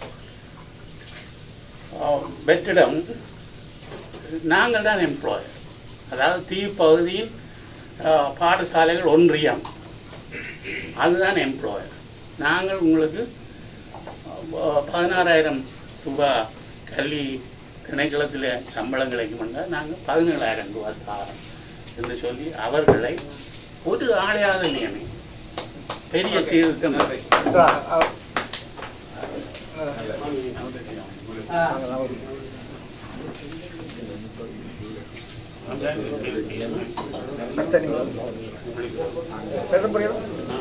ஆஹ், வெற்றிடம் நாங்கள் தான் எம்ப்ளாயர் அதாவது தீவு பகுதியில் ஆஹ், பாடசாலைகள் ஒன்றியம் அதுதான் எம்ப்ளாயர் நாங்கள் உங்களுக்கு ஆஹ், பதினாறாயிரம் ரூபாய் கல்வி திணைக்களத்தில் சம்பளம் கிடைக்குமென்றா நாங்கள் பதினேழாயிரம் ரூபாய் தாரோம் என்று சொல்லி அவர்களை ஒரு ஆளையாத நியமி பெரிய சீர்திருத்தம் இல்லை. அடுத்த நீங்கள் பேச முடியும்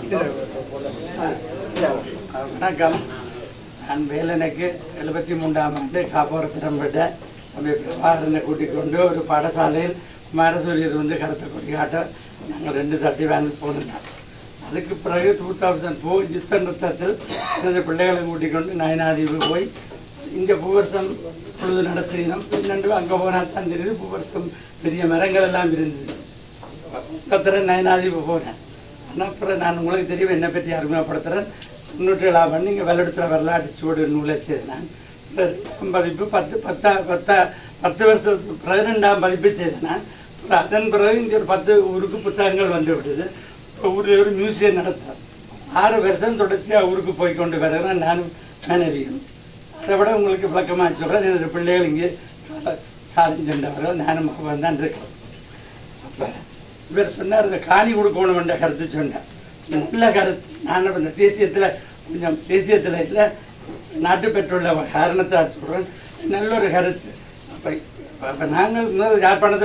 வணக்கம் நான் வேலனுக்கு எழுபத்தி மூன்றாம் ஆண்டு காப்போரத்திடம் விட்ட பிரபாகரனை கூட்டிக் கொண்டு ஒரு பாடசாலையில் குமாரசூரியர் வந்து கருத்தை கொடிகாட்ட நாங்கள் ரெண்டு தட்டி வேன் போனோம் அதுக்கு பிறகு டூ தௌசண்ட் ஃபோர் யுத்த நிறுத்தத்தில் எனது பிள்ளைகளை கூட்டிக் கொண்டு நயனாதீவு போய் இங்கே பூவரசம் பொழுது நடத்தினோம் பின்னண்டு அங்கே போனால் தான் தெரியுது பூவரசம் பெரிய மரங்கள் எல்லாம் இருந்தது பத்திரம் நயனாதீவு போனேன் ஆனால் அப்புறம் நான் உங்களுக்கு தெரியும் என்னை பற்றி அறிமுகப்படுத்துகிறேன் தொண்ணூற்றி ஏழாம் பண்ணி இங்கே வெள்ளடத்தில் வரலாற்று சுவடு நூலை செய்தேன் நான் பதிப்பு பத்து பத்தா பத்தா பத்து வருஷத்துக்கு பிறகு ரெண்டாம் பதிப்பு செய்தேன் நான் அப்புறம் அதன் பிறகு இங்கே ஒரு பத்து ஊருக்கு புத்தகங்கள் வந்து விடுது இப்போ ஊரில் ஒரு மியூசியம் நடத்துகிறேன் ஆறு வருஷம் தொடர்ச்சியாக ஊருக்கு போய் கொண்டு வருகிறேன் நானும் மனைவியும் அதை விட உங்களுக்கு விளக்கமாக சொல்கிறேன் என்னோட பிள்ளைகள் இங்கே காலம் சென்றவர்கள் நானும் அவன் தான் இருக்கேன் அப்ப இவர் சொன்னார் இந்த காணி கொடுக்கணும் என்ற கருத்து சொன்னார் நல்ல கருத்து நான் இந்த தேசியத்தில் கொஞ்சம் தேசியத்தில் இல்லை நாட்டு பெற்றுள்ள காரணத்தை சொல்கிறேன் நல்ல ஒரு கருத்து அப்போ அப்போ நாங்கள் முதல் யாழ்ப்பாணத்தை வ-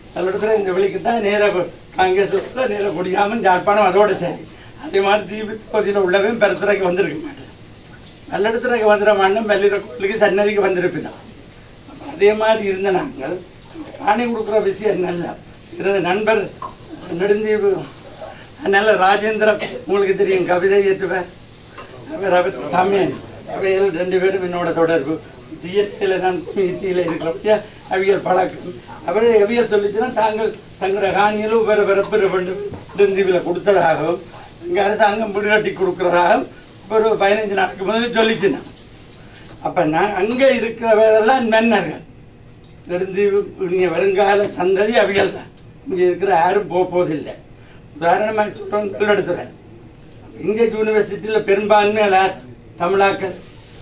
பல்லடத்துல இந்த வெளிக்கு தான் நேராக காங்கிரஸ் நேராக குடியாமல் யாழ்ப்பாணம் அதோட சரி அதே மாதிரி தீப பகுதியில் உள்ளவன் பெருத்துறைக்கு வந்திருக்க மாட்டேன் பல்லடத்துறைக்கு வந்துட மாட்டோம் பள்ளியிற கோயிலுக்கு சன்னதிக்கு வந்திருப்பினான் அதே மாதிரி இருந்த நாங்கள் காணி கொடுக்குற விஷயம் நல்ல இருந்த நண்பர் நெடுந்தீவு அதனால ராஜேந்திரன் உங்களுக்கு தெரியும் கவிதை ஏற்றுவார் அவர் அவர் தமிழ் அவைகள் ரெண்டு பேரும் என்னோட தொடர்பு ஜிஎஸ்டியில் நான் கமிட்டியில் இருக்கிறப்ப அவியல் பழக்கம் அவர் அவியல் சொல்லிச்சுன்னா தாங்கள் தங்களோட காணியிலும் வேறு பிறப்பு வேண்டும் நெடுந்தீவில் கொடுத்ததாகவும் இங்கே அரசாங்கம் வீடு கட்டி கொடுக்குறதாகவும் ஒரு பதினஞ்சு நாளுக்கு முதல்ல சொல்லிச்சுன்னா அப்போ நான் அங்கே இருக்கிறவரெல்லாம் மன்னர்கள் நெடுந்தீவு இங்கே வருங்கால சந்ததி அவியல் தான் இங்கே இருக்கிற யாரும் போக போவதில்லை உதாரணமாக சொல்கிறோம் கல்லெடுத்துறேன் இங்கே யூனிவர்சிட்டியில் பெரும்பான்மையான தமிழாக்கள்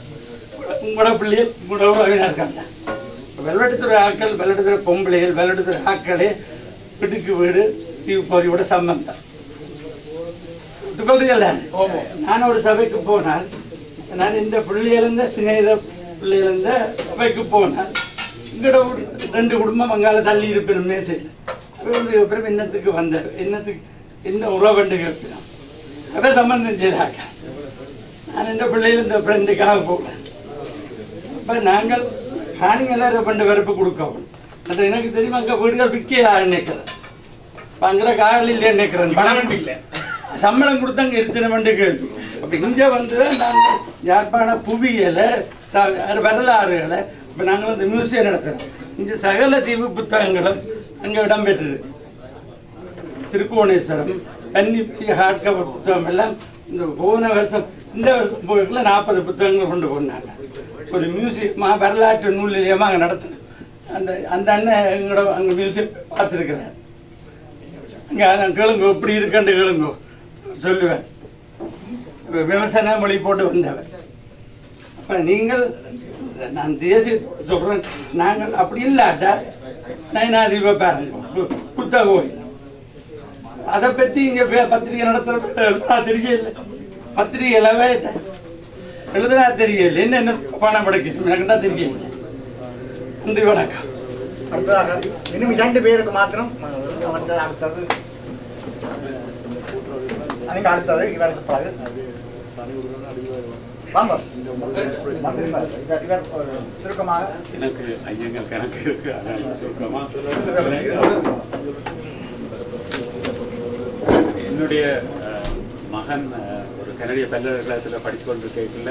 உங்களோட பிள்ளைகள் உங்களோட உறவினர் இருக்காங்க வெள்ளெடுத்துறை ஆட்கள் வெள்ளெடுத்துறை பொம்பளைகள் வெள்ளெடுத்துறை ஆட்களே வீட்டுக்கு வீடு தீவு பகுதியோட சம்பந்தம் ஒத்துக்கொள்றீங்களா நான் ஒரு சபைக்கு போனால் நான் இந்த பிள்ளையிலிருந்த சிநேகித பிள்ளையிலிருந்த சபைக்கு போனால் இங்கட ஒரு ரெண்டு குடும்பம் அங்கால தள்ளி இருப்பினும் மேசையில் வந்து அப்புறம் என்னத்துக்கு வந்தார் என்னத்துக்கு என்ன உறவண்டு கேட்பினோம் அதை சம்பந்தம் செய்தாங்க நான் இந்த பிள்ளைகள் இந்த ஃப்ரெண்டுக்காக போகிறேன் அப்போ நாங்கள் காணிங்கெல்லாம் பண்ண வெறுப்பு கொடுக்கவும் அது எனக்கு தெரியும் அங்கே வீடுகள் விற்க நினைக்கிறேன் இப்போ அங்கே காரில் இல்லை நினைக்கிறேன் பணம் இல்லை சம்பளம் கொடுத்து அங்கே இருத்தினமென்று கேள்வி அப்போ இங்கே வந்து நாங்கள் யாழ்ப்பாண புவியியலை ச வரலாறுகளை இப்போ நாங்கள் வந்து மியூசியம் நடத்துகிறோம் இந்த சகல தீவு புத்தகங்களும் அங்கே இடம்பெற்றிருக்கு திருக்கோணேஸ்வரம் கன்னி ஹார்ட் கவர் புத்தகம் எல்லாம் இந்த போன வருஷம் இந்த வருஷம் போயிருக்கல நாற்பது புத்தகங்கள் கொண்டு போனாங்க ஒரு மியூசியமா வரலாற்று நூல் நிலையமாக அங்கே நடத்தினேன் அந்த அந்த அண்ணன் எங்களோட அங்கே மியூசியம் பார்த்துருக்குறார் அங்கே நான் கேளுங்க இப்படி இருக்கண்டு கேளுங்க சொல்லுவேன் இப்ப விமர்சன மொழி போட்டு வந்தவர் அப்ப நீங்கள் நான் தேசிய சொல்றேன் நாங்கள் அப்படி இல்லாட்டா நயனாதிப பாருங்க பு- புத்தக கோயில் அதை பத்தி இங்க பே- பத்திரிகை நடத்துற எழுதுனா தெரியல பத்திரிகை எல்லாம் எழுதுனா தெரியல என்ன என்ன பணம் படைக்கணும் எனக்குண்டா தெரியல நன்றி வணக்கம் அடுத்ததாக இன்னும் இரண்டு பேருக்கு மாத்திரம் அஹ், அடுத்தது அடுத்தது நீங்க அடுத்தது இவருக்கு பிறகு வாங்க வந்திருப்பாரு. இவர் இவர் ஒரு சுருக்கமாக எனக்கு ஐயங்கள் கணக்கு இருக்கு அதனால சுருக்கமா என்னுடைய அஹ், மகன் அஹ், ஒரு கனடிய பல்கலைக்கழகத்தில் படித்துக்கொண்டு கேட்கல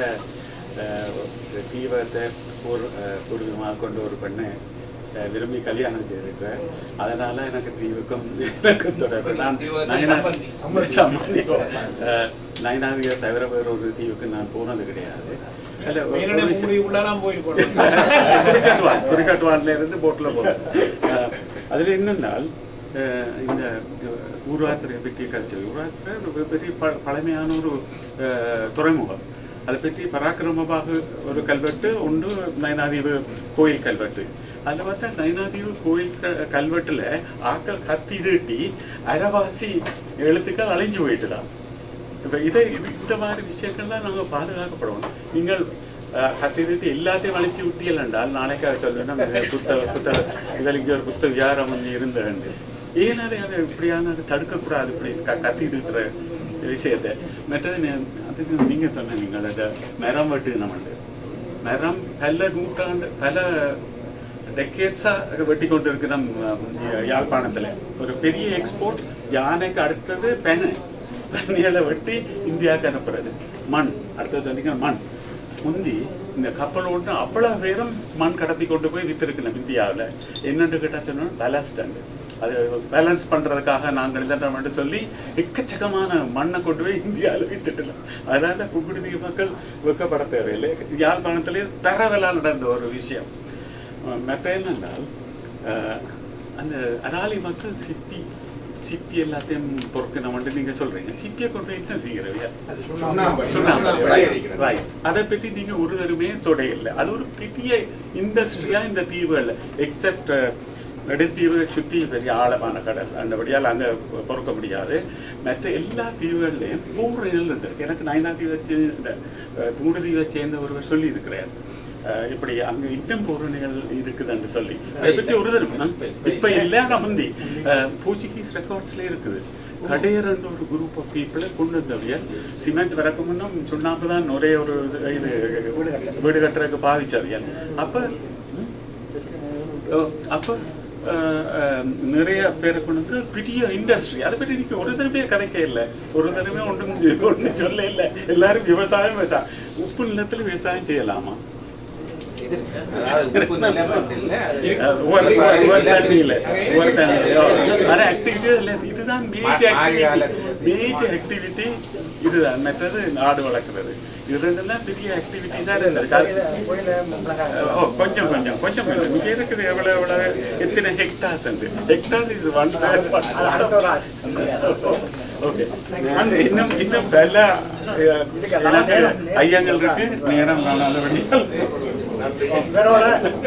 தீவிரத்தை பூர் அஹ், பூர்வீகமாக கொண்டு ஒரு பெண்ணை அஹ், விரும்பி கல்யாணம் செய்திருக்கிறேன் அதனால எனக்கு தீவுக்கும் எனக்கும் தொடர்பு நான் நயனா சம்மந்தி அஹ், நயனாதியை தவிர வேற ஒரு தீவுக்கு நான் போனது கிடையாது அதுல ஒரு- ஒரு விஷயம்- குறிக்காட்டுவான் குறிக்காட்டுவான்ல இருந்து போட்ல போறோம் அஹ் அதுல என்னென்னால் அஹ் இந்த ஊராத்திரை பற்றி கல்ச்சர் ஊராத்திரை ஒரு பெரிய ப- பழமையான ஒரு அஹ், துறைமுகம் அதை பற்றி பராக்கிரமமாக ஒரு கல்வெட்டு உண்டு நயனாதீவு கோயில் கல்வெட்டு அதில் பார்த்தா நயனாதீவு கோயில் க- கல்வெட்டுல ஆக்கள் கத்தி தீட்டி அரைவாசி எழுத்துக்கள் அழிஞ்சு போயிட்டுதான் இப்போ இதை இது இந்த மாதிரி விஷயங்கள்லாம் நாங்கள் பாதுகாக்கப்படணும் நீங்கள் அஹ், கத்தி தீட்டி எல்லாத்தையும் அழிச்சு விட்டீர்கள் என்றால் நாளைக்காக சொல்லுவேன் புத்த புத்த இதில் இங்கே ஒரு புத்த விகாரம் வந்து இருந்தது ஏன் அதை அதை இப்படியான அதை தடுக்கக்கூடாது இப்படி க கத்தி தீட்டுற விஷயத்தை மற்றது நே- அது நீங்கள் சொன்ன நீங்கள் அதை மரம் வெட்டு நம்மண்டு மரம் பல நூற்றாண்டு பல டெக்கேட்ஸாக வெட்டி கொண்டு இருக்கு நம் அஹ், யாழ்ப்பாணத்துல ஒரு பெரிய எக்ஸ்போர்ட் யானைக்கு அடுத்தது பெனை பெண்ணிகளை வெட்டி இந்தியாவுக்கு அனுப்புறது மண் அடுத்தது சொன்னீங்க மண் முந்தி இந்த கப்பல் ஓட்டு அவ்வளவு பேரும் மண் கடத்தி கொண்டு போய் வித்திருக்கணும் இந்தியாவில் என்னன்னு கேட்டா சொன்னா பேலஸ்டண்ட் அது பேலன்ஸ் பண்றதுக்காக நாங்கள் இதெல்லாம் சொல்லி எக்கச்சக்கமான மண்ணை கொண்டு போய் இந்தியாவில் வித்துட்டலாம் அதனால புங்குடுதீவு மக்கள் வெக்கப்பட தேவையில்லை யாழ்ப்பாணத்திலே பரவலால் நடந்த ஒரு விஷயம் அஹ் மற்ற என்னென்றால் அஹ், அந்த அராலி மக்கள் சிப்பி சிப்பி எல்லாத்தையும் பொறுக்கணும்னு நீங்க சொல்றீங்க சிப்பியை கொண்டு போய் என்ன செய்கிறவியா சுண்ணாம்பு. சுண்ணாம்பு விலை அடிக்கிறது. ரைட் அதை பற்றி நீங்க ஒரு தருமே தொடையில்லை அது ஒரு பெரிய இண்டஸ்ட்ரியா இந்த தீவுகள் எக்ஸப்ட் நெடுத்தீவு சுற்றி பெரிய ஆழமான கடல் அந்தபடியால் அங்க பொறுக்க முடியாது மற்ற எல்லா தீவுகள்லையும் மூன்று நிழல் இருந்திருக்கு எனக்கு நயனா தீவை சே- இந்த அஹ், மூடு தீவை சேர்ந்த ஒருவர் சொல்லி இருக்கிறார் அஹ், இப்படி அங்க இன்னும் பூரணிகள் இருக்குதுன்னு சொல்லி அதை பற்றி ஒரு தரம் இப்ப இல்ல முந்தி போர்ச்சுகீஸ் ரெக்கார்ட்ஸ்ல இருக்குது கடையர்ன்ற ஒரு குரூப் ஆஃப் பீப்புளை கொண்டு வந்தவியல் சிமெண்ட் வரக்கு முன்னும் சுண்ணாம்பு தான் ஒரே ஒரு இது வீடு கட்டுறதுக்கு பாவிச்சவியல் அப்ப ம், ஓ, அப்ப அஹ், அஹ், நிறைய பேரை கொண்டு வந்து பெரிய இண்டஸ்ட்ரி அதை பற்றி இன்னைக்கு ஒரு தடவை கதைக்க இல்லை ஒரு தடவை ஒன்றும் ஒன்றும் சொல்ல இல்லை எல்லாரும் விவசாயம் விவசாயம் உப்பு நிலத்துல விவசாயம் செய்யலாமா இது அதாவது உப்பு நிலம் இல்ல அது அஹ், ஒரு ஒரு தண்ணியில ஒரு தண்ணியில அது ஆக்டிவிட்டி இல்லை இதுதான் மேஜ் ஆக்டிவிட்டி மேஜ் ஆக்டிவிட்டி இதுதான் மற்றது நாடு வளர்க்குறது இது ரெண்டுலாம் பெரிய ஆக்டிவிட்டிஸா இருந்திருக்கு ஓ கொஞ்சம் கொஞ்சம் கொஞ்சம் கொஞ்சம் இங்க இருக்குது எவ்வளவு எவ்வளவு எத்தனை ஹெக்டார்ஸ் உண்டு ஹெக்டார்ஸ் இஸ் ஒன் ஓகே இன்னும் இன்னும் பல அஹ், எனக்கு ஐயங்கள் இருக்கு நேரம் காணாதபடியால் வேறோட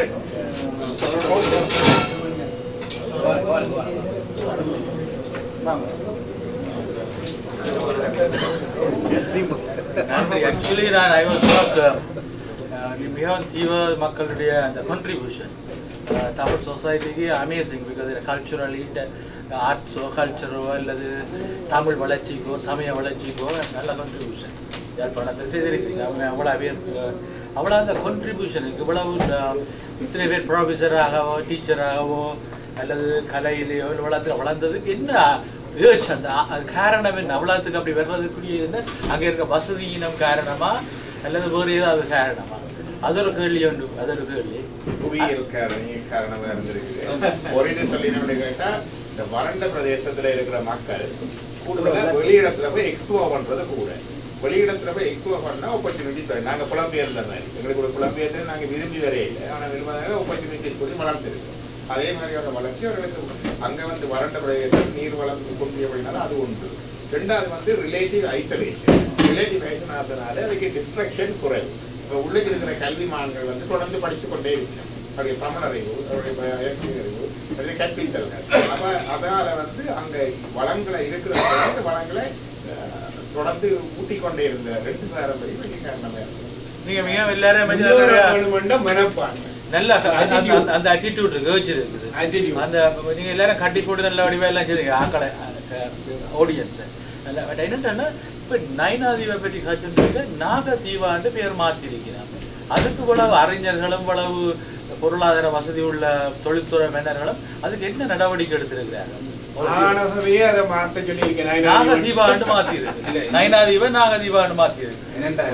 ஆக்சுவலி நான் ஐ வாஸ் நாட் மிகவும் தீவிர மக்களுடைய அந்த கான்ட்ரிபியூஷன் தமிழ் சொசைட்டிக்கு அமேசிங் பிகாஸ் கல்ச்சுரலி ஆர்ட்ஸோ கல்ச்சரோ அல்லது தமிழ் வளர்ச்சிக்கோ சமய வளர்ச்சிக்கோ நல்ல கான்ட்ரிபியூஷன் யாழ்ப்பாணத்தை செய்திருக்கீங்க அவங்க அவ்வளோ பேர் அவ்வளோ அந்த கான்ட்ரிபியூஷனுக்கு இவ்வளவு அஹ், இத்தனை பேர் ப்ரொஃபஸராகவோ டீச்சராகவோ அல்லது கலையிலேயோ இல்லை வளர்த்து வளர்ந்ததுக்கு என்ன ஏர்ச் அந்த அ- அது காரணம் என்ன அவ்வளோத்துக்கு அப்படி வர்றதுக்குரிய என்ன அங்கே இருக்க வசதியினம் காரணமா அல்லது வேறு ஏதாவது காரணமா அது ஒரு கேள்வி உண்டு அது ஒரு கேள்வி புவியியல் காரணி காரணமா இருந்திருக்குது ஒரு இது சொல்லி என்ன கேட்டா இந்த வறண்ட பிரதேசத்துல இருக்கிற மக்கள் கூடுதலா வெளியிடத்துல போய் எக்ஸ்ப்ளோர் பண்றது கூட வெளியிடத்துல போய் எக்ஸ்ப்ளோர் பண்ணா ஆப்பர்ச்சுனிட்டி நாங்க புலம்பெயர்ந்த மாதிரி எங்களுக்கு ஒரு புலம்பெயர்ந்து நாங்க விரும்பி வரே இல்லை ஆனா விரும்பாத ஆப்பர்ச்சுனிட்டிஸ் சொல்லி வளர்ந்துருக்கு அதே மாதிரியான வளர்ச்சி அவர்களுக்கு அங்க வந்து வறண்ட பிரதேசம் நீர் வளம் கொண்டியபடினால அது ஒன்று ரெண்டாவது வந்து ரிலேட்டிவ் ஐசோலேஷன் ரிலேட்டிவ் ஐசோலேஷன் ஆகிறதுனால அதுக்கு டிஸ்ட்ரக்ஷன் குறைவு இப்போ உள்ளே இருக்கிற கல்விமான்கள் வந்து தொடர்ந்து படித்து கொண்டே இருக்கணும் அவருடைய தமிழ் அறிவு அவருடைய ப- இலக்கிய அறிவு அவருடைய கற்பித்தல்கள் அப்ப அதனால வந்து அங்க வளங்களை இருக்கிற அந்த வளங்களை அஹ், தொடர்ந்து ஊட்டிக் கொண்டே இருந்த ரெண்டு பாரம்பரியம் மிக காரணமா இருந்தது நீங்க மிக எல்லாரும் இன்னொரு நல்ல- வேணுமெண்டா மனப்பான்மை நல்ல அந்த- அந்த- அந்த attitude இருக்கு ஏர்ச் இருக்குது Attitude. அந்த நீங்க எல்லாரும் கட்டி போட்டு நல்ல வடிவா எல்லாம் செய்யுங்க ஆக்களை ஆடியன்ஸ் நல்ல பட் என்னன்னா இப்ப நைனாதீவை பற்றி கற்றுட்டு நாகதீவான்னு பேர் மாத்திருக்கிறாங்க அதுக்கு இவ்வளவு அறிஞர்களும் இவ்வளவு பொருளாதார வசதி உள்ள தொழில்துறை மன்னர்களும் அதுக்கு என்ன நடவடிக்கை எடுத்திருக்கிறாங்க ஆனசபையே அதை மாத்த சொல்லியிருக்கேன் நாகதீபாண்டு மாத்திருக்கு நைனாதீவை நாகதீபாண்டு மாத்திருக்கு என்னென்றால்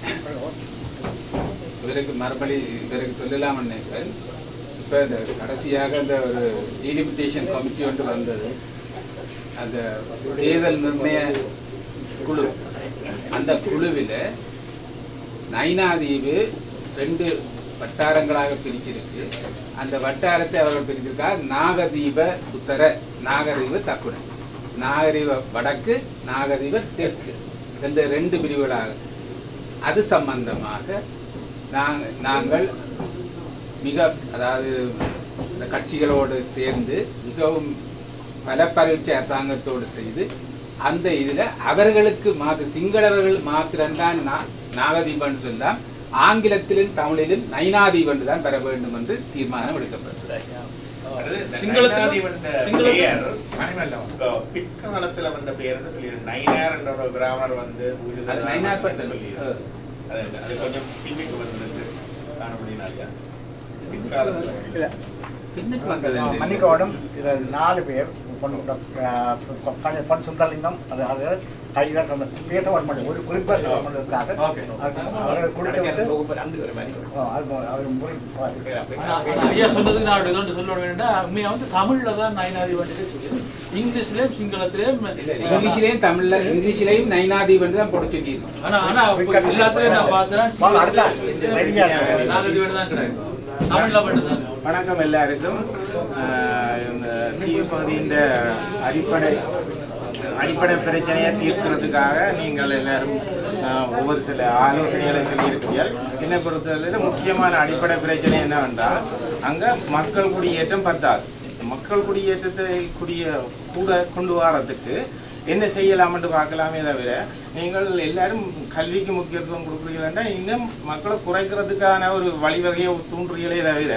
இவருக்கு மறுபடி இவருக்கு சொல்லலாம்னு நினைக்கிறேன் இப்போ இந்த கடைசியாக இந்த ஒரு டீலிமிட்டேஷன் கமிட்டி ஒன்று வந்தது அந்த தேர்தல் நிர்ணய குழு அந்த குழுவில் நைனாதீவு ரெண்டு வட்டாரங்களாக பிரிச்சிருக்கு அந்த வட்டாரத்தை அவர்கள் பிரிச்சிருக்கார் நாகதீப உத்தர நாகதீப தக்குடன் நாகதீப வடக்கு நாகதீப தெற்கு இந்த ரெண்டு பிரிவுகளாக அது சம்பந்தமாக நாங்க நாங்கள் மிக அதாவது இந்த கட்சிகளோடு சேர்ந்து மிகவும் பல பரீட்சை அரசாங்கத்தோடு செய்து அந்த இதுல அவர்களுக்கு மாத்து சிங்களவர்கள் மாத்திரம்தான் நா- நாகதீபன் சொல்லலாம் ஆங்கிலத்திலும் தமிழிலும் நைனாதீபன் தான் பெற வேண்டும் என்று தீர்மானம் எடுக்கப்பட்டது அதாவது இந்த சிங்களத்துல- நைனாதீவன் என்ற சிங்களத்துல- பெயர் அஹ், பிற்காலத்துல வந்த பெயர்னு சொல்லிடு நைனார் என்ற ஒரு பிராமணர் வந்து பூஜை அது செய்தார் நைனார் என்று பட்டது. சொல்லிடு. அது அது கொஞ்சம் பின்னுக்கு வந்தது காணப்படினாலியா பிற்காலத்துல வந்து. இல்ல பின்னுக்கு வந்தது என்று மன்னிக்கோடும் இதில் நாலு பேர் பொன் அஹ், பொன் பொன் பொன் சுந்தரலிங்கம் அது அது டைகர் நம்ம பேச வேண்டும் ஒரு குறிப்பாக சொல்ல வேண்டியிருக்காங்க Okay. அவர்களை கொடுத்து விட்டு ஆ, அது அவர் முறை ஆனா, ஐயா சொன்னதுக்கு நான் இதோண்டு சொல்ல வேண்டாம் உண்மையா வந்து தமிழ்ல தான் நைனாதீபன் சொல்லி இங்கிலீஷ்லயும் சிங்களத்திலயும் இல்ல, இங்கிலீஷ்லயும் தமிழ்ல இங்கிலீஷ்லயும் நைனாதீபன் தான் போட சொல்லியிருக்கோம் ஆனா ஆனா இப்ப எல்லாத்துலயும் நான் பார்த்தேன் வாங்க, அடுத்த ரெடியா இருக்கு. நாகதீபன் தான் கிடைக்கும் தமிழ்ல மட்டும்தான் வணக்கம் எல்லாருக்கும் ஆஹ் இந்த தீவு பகுதியின் அடிப்படை அடிப்படை பிரச்சனையை தீர்க்கிறதுக்காக நீங்கள் எல்லாரும் ஆஹ், ஒவ்வொரு சில ஆலோசனைகளை சொல்லியிருக்கிறீர்கள் என்னை பொறுத்தவரையில் முக்கியமான அடிப்படை பிரச்சனை என்னவென்றால் அங்கே மக்கள் குடியேற்றம் பத்தாது மக்கள் குடியேற்றத்தை குடிய கூட கொண்டு வரதுக்கு என்ன செய்யலாம்னு பார்க்கலாமே தவிர நீங்கள் எல்லாரும் கல்விக்கு முக்கியத்துவம் கொடுக்குறீங்கன்னா இன்னும் மக்களை குறைக்கிறதுக்கான ஒரு வழிவகையை தூண்டுறீங்களே தவிர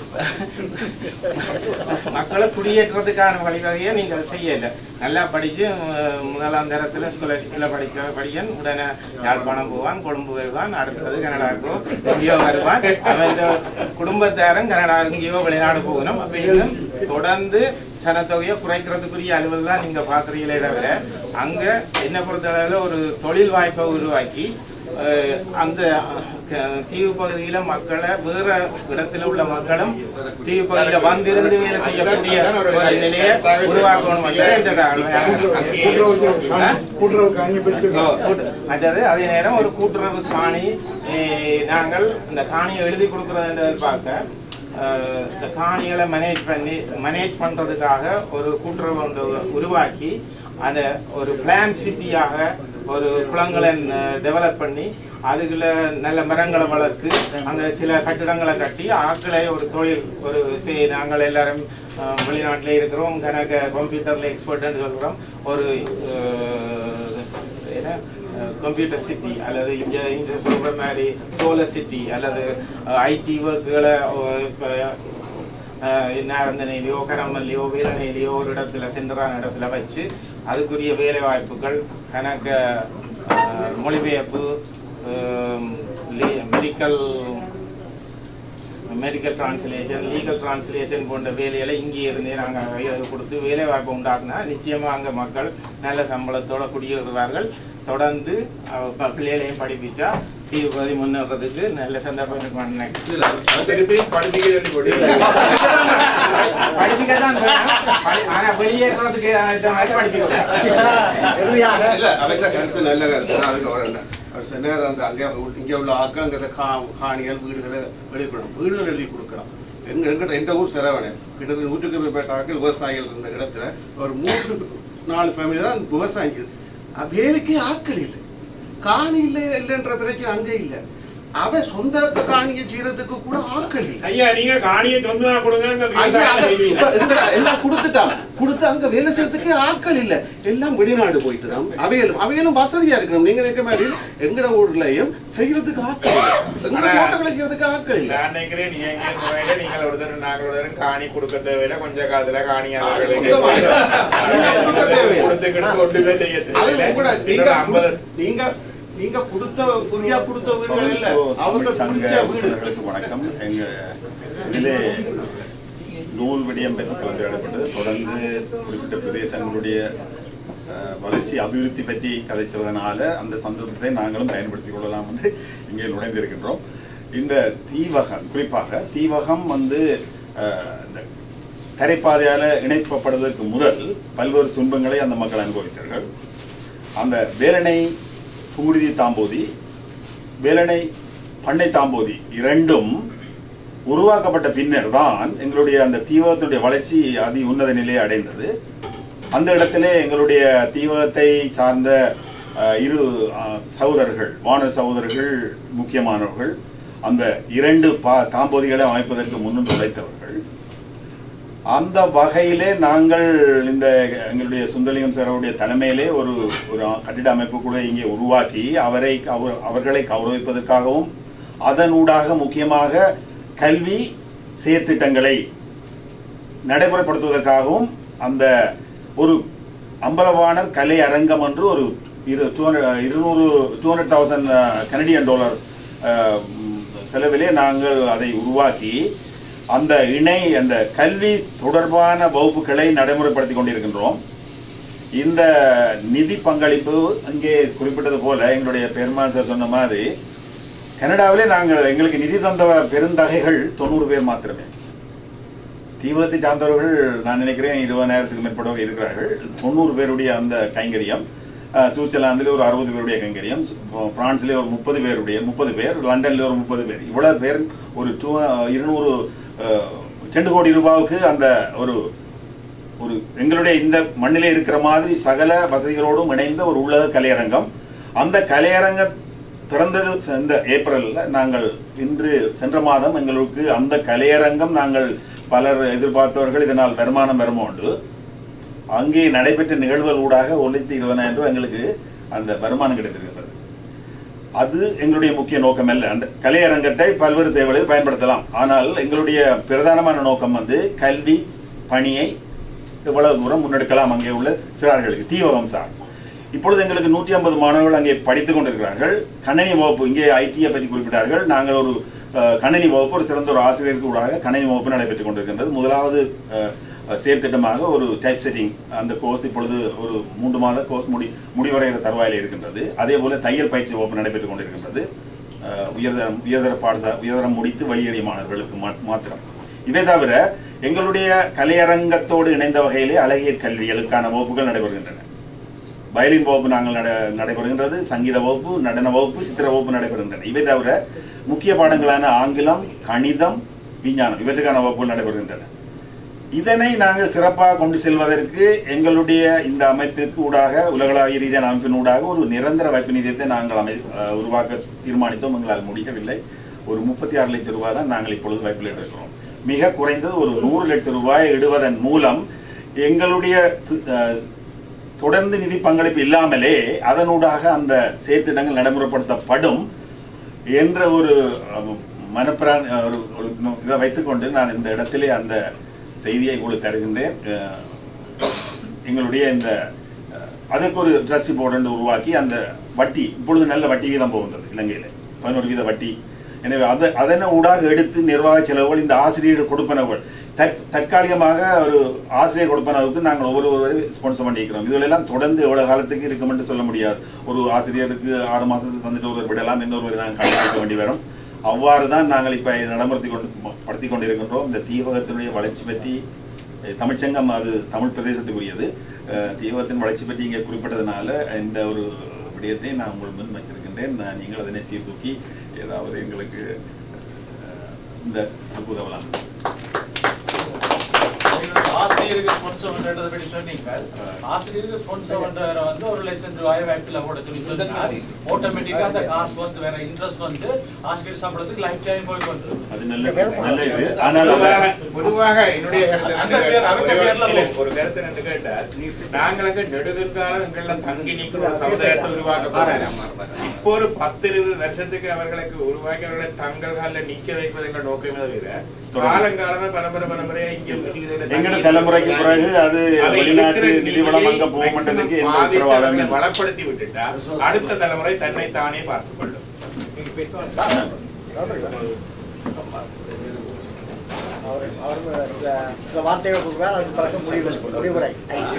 மக்களை குடியேற்றதுக்கான வழிவகையை நீங்கள் செய்யலை நல்லா படித்து முதலாம் தரத்தில் ஸ்காலர்ஷிப்பில் படித்த படிக்கன் உடனே யாழ்ப்பாணம் போவான் கொழும்பு வருவான் அடுத்தது கனடாக்கோ எங்கேயோ வருவான் அவன் குடும்பத்தாரும் கனடா எங்கேயோ வெளிநாடு போகணும் அப்போ இன்னும் தொடர்ந்து சனத்தொகையை குறைக்கிறதுக்குரிய அலுவல் தான் நீங்க பாக்குறீங்களே தவிர அங்க என்ன பொறுத்தளவில் ஒரு தொழில் வாய்ப்பை உருவாக்கி அஹ், அந்த அஹ், தீவு பகுதியில மக்களை வேற இடத்துல உள்ள மக்களும் தீவு பகுதியில வந்திருந்து வேலை செய்யக்கூடிய ஒரு நிலையை உருவாக்கணும் மட்டும் என்ற கூட்டுறவுக்கு அணியை பிரித்து ஓ, கூட்டு- மற்றது அதே நேரம் ஒரு கூட்டுறவு காணி eh, நாங்கள் இந்த காணியை எழுதி கொடுக்கறதுன்றதை பார்க்க அஹ், இந்த காணிகளை மேனேஜ் பண்ணி மேனேஜ் பண்றதுக்காக ஒரு கூட்டுறவு ஒன்று உருவாக்கி அதை ஒரு பிளான் சிட்டியாக ஒரு குளங்களை டெவலப் பண்ணி அதுக்குள்ள நல்ல மரங்களை வளர்த்து அங்க சில கட்டிடங்களை கட்டி ஆட்களை ஒரு தொழில் ஒரு சரி நாங்கள் எல்லாரும் அஹ், வெளிநாட்டிலே இருக்கிறோம் கணக்கு கம்ப்யூட்டர்ல எக்ஸ்பர்ட்னு சொல்கிறோம் ஒரு அஹ், என்ன கம்ப்யூட்டர் சிட்டி அல்லது இங்கே இங்கே சொல்கிற மாதிரி சோலர் சிட்டி அல்லது ஐடி ஒர்க்குகளை இப்போ நாரந்தனையிலையோ கரமல்லையோ வேலனையிலையோ ஒரு இடத்துல சென்றான இடத்துல வச்சு அதுக்குரிய வேலை வாய்ப்புகள் கணக்க அஹ், மொழிபெயர்ப்பு medical medical translation legal translation போன்ற வேலைகளை இங்கே இருந்தே நாங்கள் கொடுத்து வேலை வாய்ப்பு உண்டாக்குனா நிச்சயமாக அங்கே மக்கள் நல்ல சம்பளத்தோட குடியேறுவார்கள் தொடர்ந்து அவ- ப- பிள்ளைகளையும் படிப்பிச்சா தீவிரவாதி முன்னேறதுக்கு நல்ல சந்தர்ப்பம் இருக்கும்னு நினைக்கிறேன் திருப்பி படிப்பிக்க சொல்லி போடு. படிப்பிக்க தான் ஆனா வெளியேறதுக்கு இந்த மாதிரி படிப்பிக்க இறுதியாக இல்ல அவற்ற கருத்து நல்ல கருத்து தான் அதுக்கு வரேன் அவர் சொன்னார் அந்த அங்கே இங்கே உள்ள ஆக்கள் கா காணிகள் வீடுகளை வெளியிடணும் வீடுகள் எழுதி கொடுக்கலாம் எங்க எங்கிட்ட எந்த ஊர் சிறவனே கிட்டத்தட்ட நூற்றுக்கு மேற்பட்ட ஆட்கள் விவசாயிகள் இருந்த இடத்துல ஒரு மூன்று நாலு ஃபேமிலி தான் விவசாயம் செய்யுது. அஹ் வேலைக்கே ஆட்கள் இல்லை காணி இல்லை இல்லைன்ற பிரச்சனை அங்கே இல்லை அவன் சொந்த காணியை செய்யறதுக்கு கூட ஆட்கள் இல்லை ஐயா நீங்க காணியை சொந்தமா கொடுங்க ஐயா, அதை இப்ப எங்கடா, எல்லாம் கொடுத்துட்டான் கொடுத்து அங்க வேலை செய்யறதுக்கே ஆட்கள் இல்ல எல்லாம் வெளிநாடு போயிட்டு அவையிலும் அவையிலும் வசதியா இருக்கணும் நீங்க நினைக்க மாதிரி எங்கட ஊர்லயும் செய்யறதுக்கு ஆட்கள் இல்ல எங்கட ஆனா- தோட்டம் வைக்கிறதுக்கு ஆட்கள் இல்ல நான் நினைக்கிறேன் நீ எங்க முறையில நீங்கள் ஒருத்தர் நாங்கள் ஒருத்தரும் காணி கொடுக்க தேவையில்லை கொஞ்ச காலத்துல காணி சொந்தமா இல்ல. கொடுக்க தேவையில்லை. கொடுத்து கிடந்து ஒன்றுமே செய்ய அது தேவையில்லை கூட நீங்க ஐம்பது நீங்க நீங்க கொடுத்த குறியா கொடுத்த வீடுகள் இல்ல அவர்கள் குறிச்ச வீடு சங்கங்களுக்கு வணக்கம் எங்க இதிலே நூல் விடயம் பற்றி கலந்துரையாடப்பட்டது தொடர்ந்து குறிப்பிட்ட பிரதேசங்களுடைய அஹ், வளர்ச்சி அபிவிருத்தி பற்றி கதைச்சதனால அந்த சந்தர்ப்பத்தை நாங்களும் பயன்படுத்திக் கொள்ளலாம் என்று இங்கே நுழைந்திருக்கின்றோம் இந்த தீவகம் குறிப்பாக தீவகம் வந்து அஹ், இந்த தரைப்பாதையால இணைக்கப்படுவதற்கு முதல் பல்வேறு துன்பங்களை அந்த மக்கள் அனுபவித்தார்கள் அந்த வேலனை புங்குடுதி தாம்போதி வேலனை பண்ணை தாம்போதி இரண்டும் உருவாக்கப்பட்ட பின்னர் தான் எங்களுடைய அந்த தீவகத்துடைய வளர்ச்சி அதி உன்னத நிலையை அடைந்தது அந்த இடத்திலே எங்களுடைய தீவகத்தை சார்ந்த அஹ், இரு அஹ், சகோதரர்கள் வானர் சகோதரர்கள் முக்கியமானவர்கள் அந்த இரண்டு பா தாம்போதிகளை அமைப்பதற்கு முன்னின்று உழைத்தவர்கள் அந்த வகையிலே நாங்கள் இந்த எங்களுடைய சுந்தரலிங்கம் சாரோடைய தலைமையிலே ஒரு ஒரு கட்டிட அமைப்பு கூட இங்கே உருவாக்கி அவரை அவர்- அவர்களை கௌரவிப்பதற்காகவும் அதனூடாக முக்கியமாக கல்வி செயற்திட்டங்களை நடைமுறைப்படுத்துவதற்காகவும் அந்த ஒரு அம்பலவாணர் கலை அரங்கம் என்று ஒரு இரு டூ ஹண்ட்ரட் இருநூறு two hundred thousand Canadian dollar செலவிலே நாங்கள் அதை உருவாக்கி அந்த இணை அந்த கல்வி தொடர்பான வகுப்புகளை நடைமுறைப்படுத்தி கொண்டிருக்கின்றோம் இந்த நிதி பங்களிப்பு அங்கே குறிப்பிட்டது போல எங்களுடைய பெருமா சார் சொன்ன மாதிரி கனடாவிலே நாங்கள் எங்களுக்கு நிதி தந்த பெருந்தகைகள் தொண்ணூறு பேர் மாத்திரமே தீவிரத்தை சார்ந்தவர்கள் நான் நினைக்கிறேன் இருபதாயிரத்துக்கு மேற்பட்டவர்கள் இருக்கிறார்கள் தொண்ணூறு பேருடைய அந்த கைங்கரியம் அஹ், சுவிட்சர்லாந்திலே ஒரு அறுபது பேருடைய கைங்கரியம் சு- பிரான்ஸ்லே ஒரு முப்பது பேருடைய முப்பது பேர் லண்டன்ல ஒரு முப்பது பேர் இவ்வளவு பேர் ஒரு டூ இருநூறு அஹ், ரெண்டு கோடி ரூபாவுக்கு அந்த ஒரு ஒரு எங்களுடைய இந்த மண்ணிலே இருக்கிற மாதிரி சகல வசதிகளோடும் இணைந்த ஒரு உள்ளக கலையரங்கம் அந்த கலையரங்க திறந்தது இந்த ஏப்ரல்ல நாங்கள் இன்று சென்ற மாதம் எங்களுக்கு அந்த கலையரங்கம் நாங்கள் பலர் எதிர்பார்த்தவர்கள் இதனால் வருமானம் வருமோண்டு அங்கே நடைபெற்ற நிகழ்வுகள் ஊடாக ஒரு லட்சத்தி இருபதாயிரம் ரூபாய் எங்களுக்கு அந்த வருமானம் கிடைத்திருக்கிறது அது எங்களுடைய முக்கிய நோக்கம் அல்ல அந்த கலையரங்கத்தை பல்வேறு தேவைகளுக்கு பயன்படுத்தலாம் ஆனால் எங்களுடைய பிரதானமான நோக்கம் வந்து கல்வி பணியை எவ்வளவு தூரம் முன்னெடுக்கலாம் அங்கே உள்ள சிறார்களுக்கு தீவகம் சார் இப்பொழுது எங்களுக்கு நூற்றி ஐம்பது மாணவர்கள் அங்கே படித்துக் கொண்டிருக்கிறார்கள் கணினி வகுப்பு இங்கே ஐடியை பற்றி குறிப்பிட்டார்கள் நாங்கள் ஒரு அஹ், கணினி வகுப்பு ஒரு சிறந்த ஒரு ஆசிரியருக்கு ஊடாக கணினி வகுப்பு நடைபெற்றுக் கொண்டிருக்கின்றது முதலாவது அஹ், செயற்திட்டமாக ஒரு டைப் செட்டிங் அந்த கோர்ஸ் இப்பொழுது ஒரு மூன்று மாத கோர்ஸ் முடி முடிவடைகிற தருவாயில் இருக்கின்றது அதே போல தையல் பயிற்சி வகுப்பு நடைபெற்றுக் கொண்டிருக்கின்றது அஹ், உயர்தரம் உயர்தர பாடசா உயர்தரம் முடித்து வெளியேறிய மாணவர்களுக்கு மா- மாத்திரம் இவை தவிர எங்களுடைய கலையரங்கத்தோடு இணைந்த வகையிலே அழகியல் கல்விகளுக்கான வகுப்புகள் நடைபெறுகின்றன வயலின் வகுப்பு நாங்கள் நட நடைபெறுகின்றது சங்கீத வகுப்பு நடன வகுப்பு சித்திர வகுப்பு நடைபெறுகின்றன இவை தவிர முக்கிய பாடங்களான ஆங்கிலம் கணிதம் விஞ்ஞானம் இவற்றுக்கான வகுப்புகள் நடைபெறுகின்றன இதனை நாங்கள் சிறப்பாக கொண்டு செல்வதற்கு எங்களுடைய இந்த அமைப்பிற்கு ஊடாக உலகளாவிய ரீதியான அமைப்பின் ஊடாக ஒரு நிரந்தர வைப்பு நிதியத்தை நாங்கள் அமை அஹ் உருவாக்க தீர்மானித்தோம் எங்களால் முடியவில்லை ஒரு முப்பத்தி ஆறு லட்சம் ரூபாய் தான் நாங்கள் இப்பொழுது வைப்பில் இருக்கிறோம் மிக குறைந்தது ஒரு நூறு லட்சம் ரூபாய் இடுவதன் மூலம் எங்களுடைய தி- அஹ் தொடர்ந்து நிதி பங்களிப்பு இல்லாமலே அதனூடாக அந்த செயற்திட்டங்கள் நடைமுறைப்படுத்தப்படும் என்ற ஒரு அஹ், மனப்பிராந்தி அஹ், ஒரு ஒரு நோ- இதை வைத்துக்கொண்டு நான் இந்த இடத்திலே அந்த செய்தியை உங்களுக்கு தருகின்றேன் அஹ், எங்களுடைய இந்த அஹ், அதுக்கு ஒரு ட்ரஸ்டி போர்டு உருவாக்கி அந்த வட்டி இப்பொழுது நல்ல வட்டி வீதம் போகின்றது இலங்கையில் பதினோரு வீத வட்டி எனவே அதை அதனை ஊடாக எடுத்து நிர்வாக செலவுகள் இந்த ஆசிரியர்கள் கொடுப்பனவுகள் தற்- தற்காலிகமாக ஒரு ஆசிரியர் கொடுப்பனவுக்கு நாங்கள் ஒவ்வொருவரையும் ஸ்பான்சர் பண்ணிக்கிறோம் இதுகளெல்லாம் தொடர்ந்து எவ்வளவு காலத்துக்கு இருக்கும் என்று சொல்ல முடியாது ஒரு ஆசிரியருக்கு ஆறு மாசத்துக்கு தந்துட்டு ஒருவர் விடலாம் இன்னொருவர் நாங்கள் கண்டுபிடிக்க வேண்டி வரும் அவ்வாறு தான் நாங்கள் இப்போ நடைமுறைத்தி கொண்டு படுத்தி கொண்டிருக்கின்றோம் இந்த தீபகத்தினுடைய வளர்ச்சி பற்றி அஹ், தமிழ்ச்சங்கம் அது தமிழ் பிரதேசத்துக்குரியது அஹ், தீபகத்தின் வளர்ச்சி பற்றி இங்கே குறிப்பிட்டதுனால இந்த ஒரு விடயத்தை நான் உங்கள் முன் வைத்திருக்கின்றேன் நான் நீங்கள் அதனை சீர்தூக்கி ஏதாவது எங்களுக்கு அஹ், இந்த உதவலாம் ஆசிரியருக்கு ஸ்பான்சர் பண்றதை பற்றி சொன்னீங்க ஆசிரியருக்கு ஸ்பான்சர் பண்றவரை வந்து ஒரு லட்சம் ரூபாய் வேப்பில் போட சொல்லி சொன்னால் ஆட்டோமேட்டிக்கா அந்த காசு வந்து வேற இன்ட்ரெஸ்ட் வந்து ஆசிரியர் சம்பளத்துக்கு லைஃப் டைம் போய் கொண்டு அது நல்ல நல்ல இது ஆனால் பொதுவாக- பொதுவாக என்னுடைய கருத்து அந்த என்னன்னு பேர் கேட்டா, அவங்க ஒரே பேர்ல ஒரு- போகும். ஒரு கருத்து என்று கேட்டால் நாங்களுக்கு நெடுகுங்காலம் எங்கள தங்கி நிற்கிற ஒரு சமுதாயத்தை உருவாக்க போறோம் இப்போ ஒரு பத்து இருபது வருஷத்துக்கு அவர்களுக்கு உருவாக்கி அவர்களை தங்கள் காலில் நிக்க வைப்பது எங்கள் நோக்கமே தவிர காலங்காலமா பரம்பரை பரம்பரையா இங்க மிதிவதில்லை. எங்கட தலைமுறைக்கு பிறகு அது அது வெளிநாட்டு இருக்கிற நிதி வளம் அங்க நிதியை போகமாட்டதுக்கு maximum எந்த பாதித்து உத்தரவாதமும் அவர்களை இல்லை. வளப்படுத்தி விட்டுட்டா அடுத்த தலைமுறை தன்னை தானே பார்த்துக் கொள்ளும் அவர் அவர் சில சில வார்த்தைகள் கொடுக்குறார் அதுக்கு பிறகு முடிவு முடிவுரை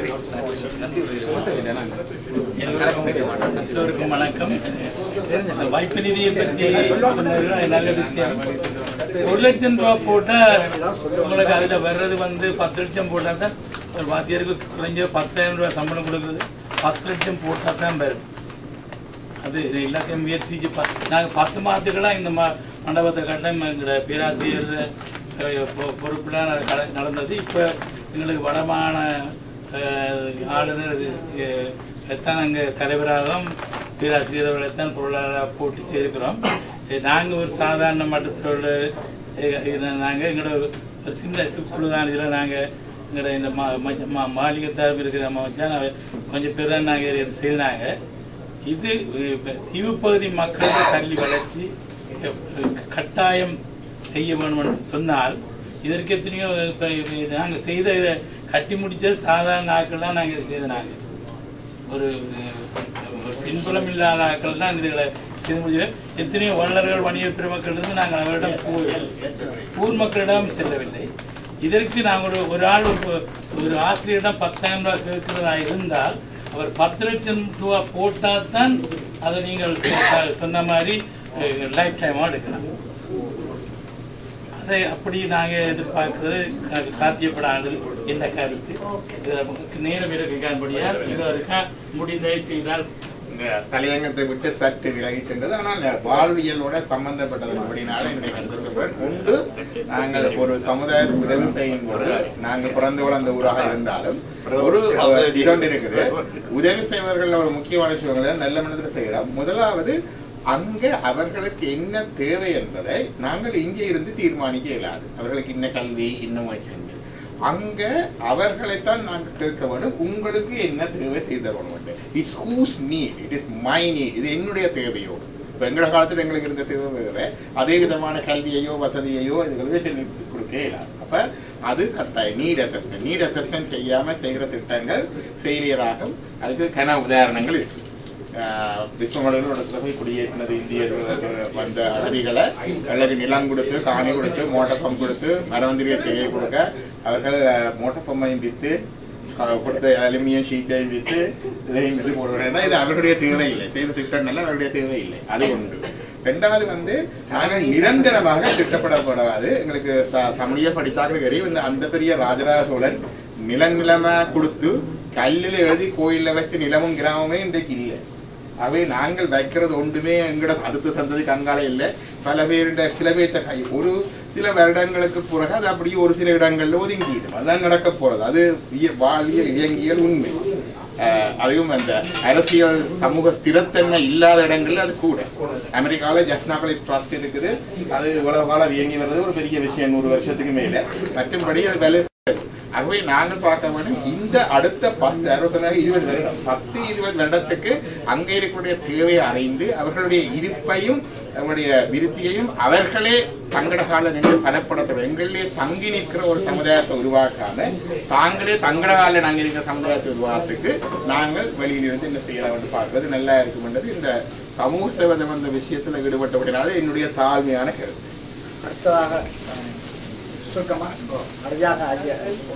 எல்லோருக்கும் வணக்கம் இந்த வைப்பு நிதியை பற்றி சொன்னது நல்ல விஷயம் ஒரு லட்சம் ரூபா போட்டா உங்களுக்கு அதுல வர்றது வந்து பத்து லட்சம் போட்டா தான் ஒரு வாத்தியாருக்கு குறைஞ்ச பத்தாயிரம் ரூபாய் சம்பளம் கொடுக்குறது பத்து லட்சம் போட்டா தான் வரும் அது இது எல்லாத்தையும் முயற்சிச்சு ப- நாங்க பத்து மாதத்துக்கெல்லாம் இந்த ம மண்டபத்தை கட்டம் எங்களோட பேராசிரியர் அஹ், பொ- பொறுப்புலாம் அது கட- நடந்தது இப்போ எங்களுக்கு வடமான அஹ், ஆளுநர் அஹ், தான் நாங்கள் தலைவராகவும் பேராசிரியர் அவர்களைத்தான் பொருளாதார போட்டி செய்திருக்கிறோம் நாங்கள் ஒரு சாதாரண மட்டத்தில் உள்ள நாங்கள் எங்களோட ஒரு ஒரு சின்ன குழு தான் இதில் நாங்கள் எங்களோட இந்த மா ம- மா மாளிகைத்தாரம் இருக்கிற நம்ம வச்சா கொஞ்சம் பேர் தான் நாங்கள் செய்தாங்க இது இப்ப தீவு பகுதி மக்களுக்கு கல்வி வளர்ச்சி அஹ், கட்டாயம் செய்ய வேண்டும் என்று சொன்னால் இதற்கு எத்தனையோ இப்போ நாங்கள் செய்த இதை கட்டி முடிச்சது சாதாரண ஆட்கள் தான் நாங்கள் செய்த நாங்கள் ஒரு அஹ், ஒரு பின்புலம் இல்லாத ஆட்கள் தான் இதுகளை செய்து முடிச்சது எத்தனையோ வள்ளல்கள் வணிக பெருமக்கள் இருந்து நாங்கள் அவரிடம் போகவில்லை ஊர் மக்களிடம் செல்லவில்லை இதற்கு நாங்கள் ஒரு ஒரு ஆள் ஒரு ஒரு ஆசிரியரிடம் பத்தாயிரம் ரூபாய் கேட்கிறதா இருந்தால் அவர் பத்து லட்சம் ரூபா போட்டால் தான் அதை நீங்கள் சொ- சொன்ன மாதிரி லைஃப் டைமாக எடுக்கலாம் அதை அப்படி நாங்கள் எதிர்பார்க்கிறது க- சாத்தியப்படாது என்ன கருத்து இதில் நமக்கு நேரம் இருக்கான்படியால் இது வரைக்கும் முடிந்த செய்தால் இந்த தலையங்கத்தை விட்டு சற்று விலகி சென்றது ஆனால் வாழ்வியலோட சம்பந்தப்பட்டதன்படினால என்னுடைய கருத்துடன் உண்டு நாங்கள் ஒரு சமுதாயத்துக்கு உதவி செய்யும் போது நாங்கள் பிறந்து வளர்ந்த ஊராக இருந்தாலும் ஒரு அஹ், இது ஒன்று இருக்குது உதவி செய்வர்கள் ஒரு முக்கியமான விஷயங்களை நல்ல மனதில் செய்கிறோம் முதலாவது அங்க அவர்களுக்கு என்ன தேவை என்பதை நாங்கள் இங்கே இருந்து தீர்மானிக்க இயலாது அவர்களுக்கு இன்ன கல்வி இன்னும் முயற்சி அங்க அவர்களைத்தான் நாங்கள் கேட்க வேண்டும் உங்களுக்கு என்ன தேவை செய்து தரணும் it's whose need it is my need இது என்னுடைய தேவையோ இப்போ எங்களோட காலத்தில் எங்களுக்கு இருந்த தேவை வேறு அதே விதமான கல்வியையோ வசதியையோ இதுகளுக்கு சொல்லி கொடுக்க இயலாது அப்போ அது கட்டாயம் நீட் அசஸ்மெண்ட் நீட் அசஸ்மெண்ட் செய்யாமல் செய்கிற திட்டங்கள் ஃபெயிலியர் ஆகும் அதுக்கு கன உதாரணங்கள் இருக்கு விஸ்வமடலோட போய் குடியேற்றினது இந்தியர்கள் வந்த அகதிகளை அல்லது நிலம் கொடுத்து காணி கொடுத்து மோட்டர் பம்ப் கொடுத்து மரவந்திரிய செய்கை கொடுக்க அவர்கள் மோட்டர் பம்பையும் விற்று க- கொடுத்த அலுமினியம் ஷீட்டையும் விற்று இதையும் இது போடுறேன்னா இது அவர்களுடைய தேவை இல்லை செய்த திட்டம்னால அவருடைய தேவை இல்லை அது ஒன்று ரெண்டாவது வந்து நாங்கள் நிரந்தரமாக திட்டப்படக்கூடாது எங்களுக்கு த- தமிழிய படித்தாக்கள் தெரியும் இந்த அந்த பெரிய ராஜராஜ சோழன் நிலம் நிலமா கொடுத்து கல்லில் எழுதி கோயில்ல வச்ச நிலமும் கிராமமே இன்றைக்கு இல்லை அவை நாங்கள் வைக்கிறது ஒன்றுமே எங்கட அடுத்த சந்ததிக்கு அங்கால இல்லை பல பேருடைய சில பேர்ட்ட கை ஒரு சில வருடங்களுக்கு பிறகு அது அப்படியே ஒரு சில இடங்கள்ல ஒதுங்கிடும் அதான் நடக்க போறது அது இய- வாழ்வியல் இயங்கியல் உண்மை அஹ் அதுவும் அந்த அரசியல் சமூக ஸ்திரத்தன்மை இல்லாத இடங்கள்ல அது கூட அமெரிக்காவில் ஜஃப்னாபலி ட்ரஸ்ட் இருக்குது அது இவ்வளவு காலம் இயங்கி வர்றது ஒரு பெரிய விஷயம் நூறு வருஷத்துக்கு மேல மற்றும்படி அது விலை ஆகவே நாங்கள் பார்க்க வேண்டும் இந்த அடுத்த பத்து அறுபது இருபது வருடம் பத்து இருபது வருடத்துக்கு அங்கே இருக்கக்கூடிய தேவையை அறிந்து அவர்களுடைய இருப்பையும் அவருடைய விருத்தியையும் அவர்களே தங்கட கால நின்று பலப்படுத்துற எங்களிலே தங்கி நிற்கிற ஒரு சமுதாயத்தை உருவாக்காம தாங்களே தங்கட கால நாங்கள் இருக்கிற சமுதாயத்தை உருவாக்கத்துக்கு நாங்கள் வெளியிலிருந்து என்ன செய்யலாம் என்று பார்க்கிறது நல்லா இருக்கும்ன்றது இந்த சமூக சேவை சம்பந்த விஷயத்தில் ஈடுபட்டபடினால என்னுடைய தாழ்மையான கருத்து அடுத்ததாக அஹ், சுருக்கமா அரியாக ஐயா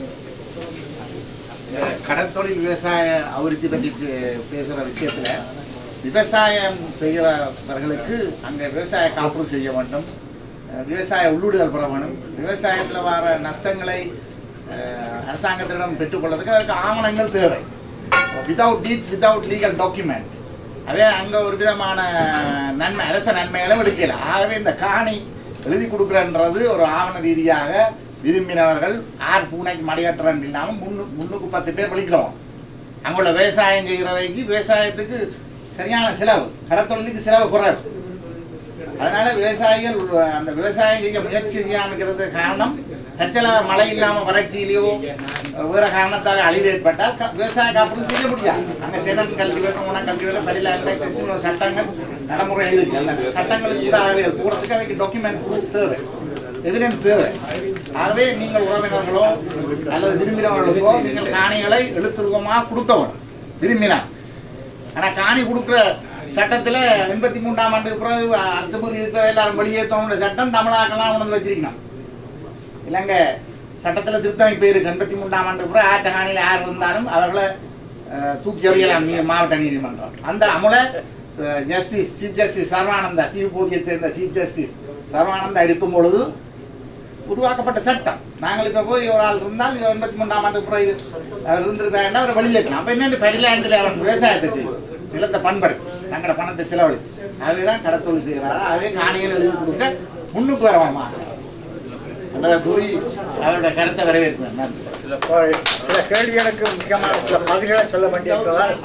இந்த கடத்தொழில் விவசாய அபிவிருத்தி பற்றி பே- பேசுற விஷயத்துல விவசாயம் செய்கிறவர்களுக்கு அங்க விவசாய காப்புறுதி செய்ய வேண்டும் அஹ் விவசாய உள்ளீடுகள் பெற வேண்டும் விவசாயத்தில் வர நஷ்டங்களை அஹ், அரசாங்கத்திடம் பெற்றுக்கொள்வதற்கு அதற்கு ஆவணங்கள் தேவை without deeds without legal document அதே அங்க ஒரு விதமான நன்மை அரச நன்மைகளும் எடுக்கல ஆகவே இந்த காணி எழுதி கொடுக்குறன்றது ஒரு ஆவண ரீதியாக விரும்பினவர்கள் ஆர் பூனைக்கு மடிகட்டுறன் இல்லாமல் முன்னு முன்னுக்கு பத்து பேர் விழிக்கிறோம் அங்குள்ள விவசாயம் செய்கிறவைக்கு விவசாயத்துக்கு சரியான செலவு கடத்தொழிலுக்கு செலவு குறைவு அதனால விவசாயிகள் உள்ள- அந்த விவசாயம் செய்ய முயற்சி செய்யாம இருக்கிறது காரணம் தற்செல மழை இல்லாம வறட்சியிலேயோ வேற காரணத்தால் அழிவு ஏற்பட்டால் க- விவசாய காப்பீடு செய்ய முடியாது அங்க டெனன்ட் கல்டிவேட்டர் உணவு கல்டிவேட்டர் படில சட்டங்கள் நடைமுறை இருக்கு அந்த சட்டங்களுக்கு கூட ஆகவே போறதுக்கு அவைக்கு டாக்குமெண்ட் ப்ரூஃப் தேவை எவிடன்ஸ் தேவை ஆகவே நீங்கள் உறவினர்களோ அல்லது விரும்பினவர்களுக்கோ நீங்கள் காணிகளை எழுத்துருவமாக கொடுக்கணும் விரும்பினார் ஆனா காணி கொடுக்குற சட்டத்துல எண்பத்தி மூன்றாம் ஆண்டு பிறகு அத்துமுறை இருக்க எல்லாரும் வெளியேற்றோம்ன்ற சட்டம் தமிழாக்கெல்லாம் உணர்ந்து வச்சிருக்கணும் இலங்கை சட்டத்துல திருத்தமை போயிருக்கு எண்பத்தி மூன்றாம் ஆண்டு பிறகு ஆட்ட காணியில் யார் இருந்தாலும் அவர்களை அஹ், தூக்கி எறியலாம் நீ மாவட்ட நீதிமன்றம் அந்த அமுல ஜஸ்டிஸ் சீஃப் ஜஸ்டிஸ் சர்வானந்தா தீவு போதியை சேர்ந்த சீஃப் ஜஸ்டிஸ் சர்வானந்தா இருக்கும் பொழுது உருவாக்கப்பட்ட சட்டம் நாங்கள் இப்ப போய் ஒரு ஆள் இருந்தால் எண்பத்தி மூன்றாம் ஆண்டு பிறகு அவர் இருந்திருக்காருன்னா அவரை வெளியேற்றலாம் அப்ப என்னென்ன படிலாண்டில் அவன் விவசாயத்தை செய்யும் நிலத்தை பண்படுத்தி தங்களோட பணத்தை செலவழிச்சு ஆகவேதான் கடத்தொழில் செய்கிறாரா ஆகவே காணிகள் எழுதி கொடுக்க முன்னுக்கு வரவாமா அந்த கூறி அவருடைய கருத்தை வரவேற்கிறேன் நன்றி சில போ- சில கேள்விகளுக்கு முக்கியமான சில பதில்களை சொல்ல வேண்டியிருக்கிறதால்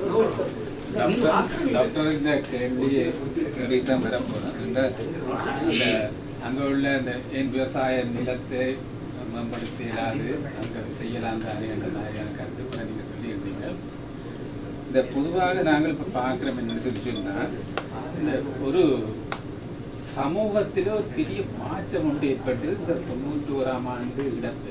டாக்டர் டாக்டரின் கேள்வியை கேள்விதான் வர போறேன் இந்த அந்த அங்க உள்ள இந்த ஏன் விவசாய நிலத்தை மேம்படுத்த இயலாது அங்க செய்யலாம் தானே என்ற மாதிரியான கருத்துக்களை நீங்க சொல்லியிருந்தீங்க இந்த பொதுவாக நாங்கள் இப்ப பார்க்கிறோம் என்ன சொல்லி சொன்னா இந்த ஒரு சமூகத்தில் ஒரு பெரிய மாற்றம் ஒன்று ஏற்பட்டு இந்த தொண்ணூற்றி ஓராம் ஆண்டு இடப்பெயர்வு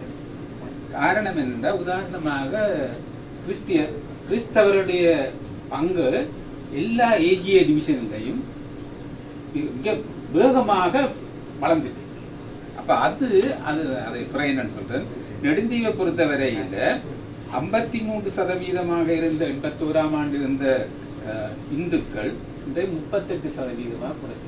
காரணம் என்னென்றால் உதாரணமாக கிறிஸ்டிய கிறிஸ்தவருடைய பங்கு எல்லா ஏஜிய டிவிஷன்லையும் மிக வேகமாக வளர்ந்துட்டு அப்ப அது அது அதை பிறகு என்னன்னு சொல்றேன் நெடுந்தீவை பொறுத்தவரையில ஐம்பத்தி மூன்று சதவீதமாக இருந்த எண்பத்தோராம் ஆண்டு இருந்த அஹ், இந்துக்கள் இன்றைய முப்பத்தெட்டு சதவீதமாக குறைஞ்சிட்டு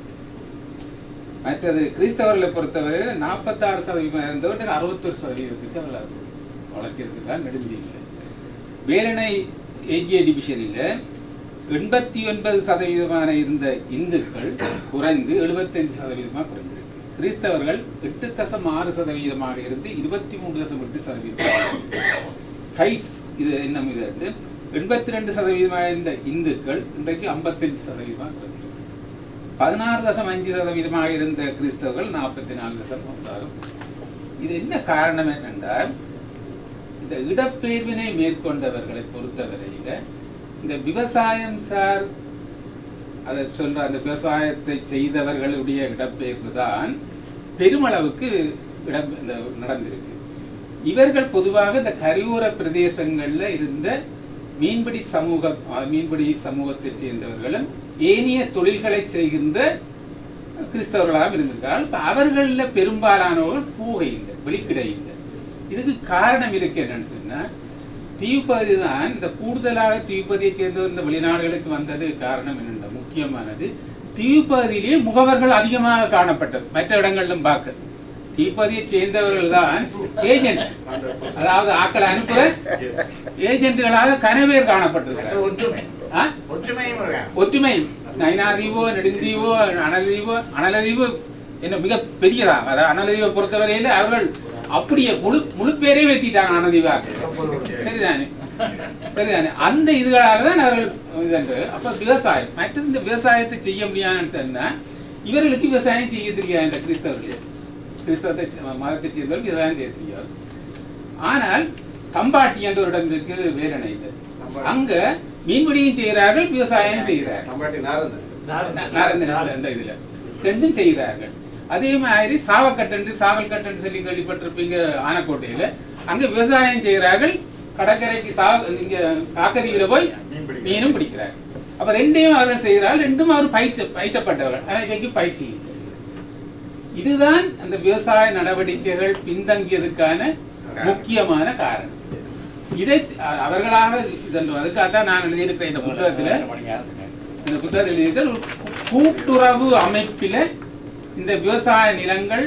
மற்றது கிறிஸ்தவர்களை பொறுத்தவரையில நாற்பத்தாறு சதவீதம் இருந்தவர்கள் அறுபத்தொரு சதவீதத்துக்கு அவர்கள் வளர்ச்சிருக்கிறார் நெடுந்தீவில் வேலனை ஏஜிய டிவிஷனில் எண்பத்தி ஒன்பது சதவீதமான இருந்த இந்துக்கள் குறைந்து எழுபத்தஞ்சு சதவீதமாக குறைந்திருக்கு கிறிஸ்தவர்கள் எட்டு தசம் ஆறு சதவீதமாக இருந்து இருபத்தி மூணு தசம் எட்டு சதவீதம் ஹைட்ஸ் இது என்ன இது வந்து எண்பத்தி ரெண்டு சதவீதமாக இருந்த இந்துக்கள் இன்றைக்கு ஐம்பத்தஞ்சு சதவீதமாக குறைந்திருக்கு பதினாறு தசம் அஞ்சு சதவீதமாக இருந்த கிறிஸ்தவர்கள் நாற்பத்தி நாலு தசம் ஒன்றாக இது என்ன காரணம் என்னென்றால் இந்த இடப்பெயர்வினை மேற்கொண்டவர்களை பொறுத்தவரையில இந்த விவசாயம் சார் அதை சொல்ற அந்த விவசாயத்தை செய்தவர்களுடைய இடப்பெயர்வு தான் பெருமளவுக்கு இடம் இந்த நடந்திருக்கு இவர்கள் பொதுவாக இந்த கரையோர பிரதேசங்கள்ல இருந்த மீன்பிடி சமூக அஹ், மீன்பிடி சமூகத்தைச் சேர்ந்தவர்களும் ஏனைய தொழில்களை செய்கின்ற கிறிஸ்தவர்களாக இருந்திருக்கார்கள் இப்ப அவர்கள்ல பெரும்பாலானவர்கள் பூகை இல்லை வெளிக்கிடை இல்லை இதுக்கு காரணம் இருக்கு என்னன்னு சொன்னா தீவுப்பகுதி தான் இந்த கூடுதலாக தீவுப்பகுதியை சேர்ந்தவர் இந்த வெளிநாடுகளுக்கு வந்தது காரணம் என்னென்ன முக்கியமானது தீவுப்பகுதியிலேயே முகவர்கள் அதிகமாக காணப்பட்டது மற்ற இடங்களிலும் பார்க்க தீவுப்பகுதியை சேர்ந்தவர்கள் தான் ஏஜென்ட் அதாவது ஆக்களை அனுப்புற ஏஜென்ட்டுகளாக கனவேர் காணப்பட்டிருக்கிறார் ஒற்றுமை ஆ? ஒற்றுமையும் இருக்காங்க. ஒற்றுமை நைனாதீவோ நெடுந்தீவோ அனலதீவோ அனலதீவு என்ன மிக பெரியதா அதாவது அனலதீவை பொறுத்தவரையில அவர்கள் அப்படியே முழு முழு பேரே வைத்திட்டாங்க அனதீவாக சரிதானே சரிதானே அந்த இதுகளாக தான் அவர்கள் இதன்று அப்ப விவசாயம் மற்றது இந்த விவசாயத்தை செய்ய முடியாதுன்னு சொன்னா இவர்களுக்கு விவசாயம் செய்ய தெரியாது இந்த கிறிஸ்தவர்கள் கிறிஸ்தவத்தை மதத்தை சேர்ந்தவர்கள் விவசாயம் செய்ய தெரியாது ஆனால் தம்பாட்டி என்ற ஒரு இடம் இருக்கு வேலணையில் அங்க மீன்பிடியும் செய்கிறார்கள் விவசாயம் செய்கிறார்கள் நம்பாட்டி நாரந்தன் நாரந்தன் அந்த இதுல ரெண்டும் செய்கிறார்கள் அதே மாதிரி சாவக்கட்டு சாவல்கட்டு சொல்லி கேள்விப்பட்டிருப்பீங்க ஆனக்கோட்டையில அங்க விவசாயம் செய்கிறார்கள் கடற்கரைக்கு சா இங்க காக்கதியில போய் மீனும் பிடிக்கிறார்கள் அப்ப ரெண்டையும் அவர்கள் செய்கிறார்கள் ரெண்டும் அவர் பயிற்சி பயிற்றப்பட்டவர்கள் ஆனா இவைக்கு பயிற்சி இல்லை. இதுதான் அந்த விவசாய நடவடிக்கைகள் பின்தங்கியதுக்கான முக்கியமான காரணம் இதை அ- அவர்களாக இதன் அதுக்காகத்தான் நான் எழுதியிருக்கிறேன் இந்த புத்தகத்துல இந்த புத்தகத்தில் எழுதியிருக்கிற ஒரு கூ- கூட்டுறவு அமைப்பில இந்த விவசாய நிலங்கள்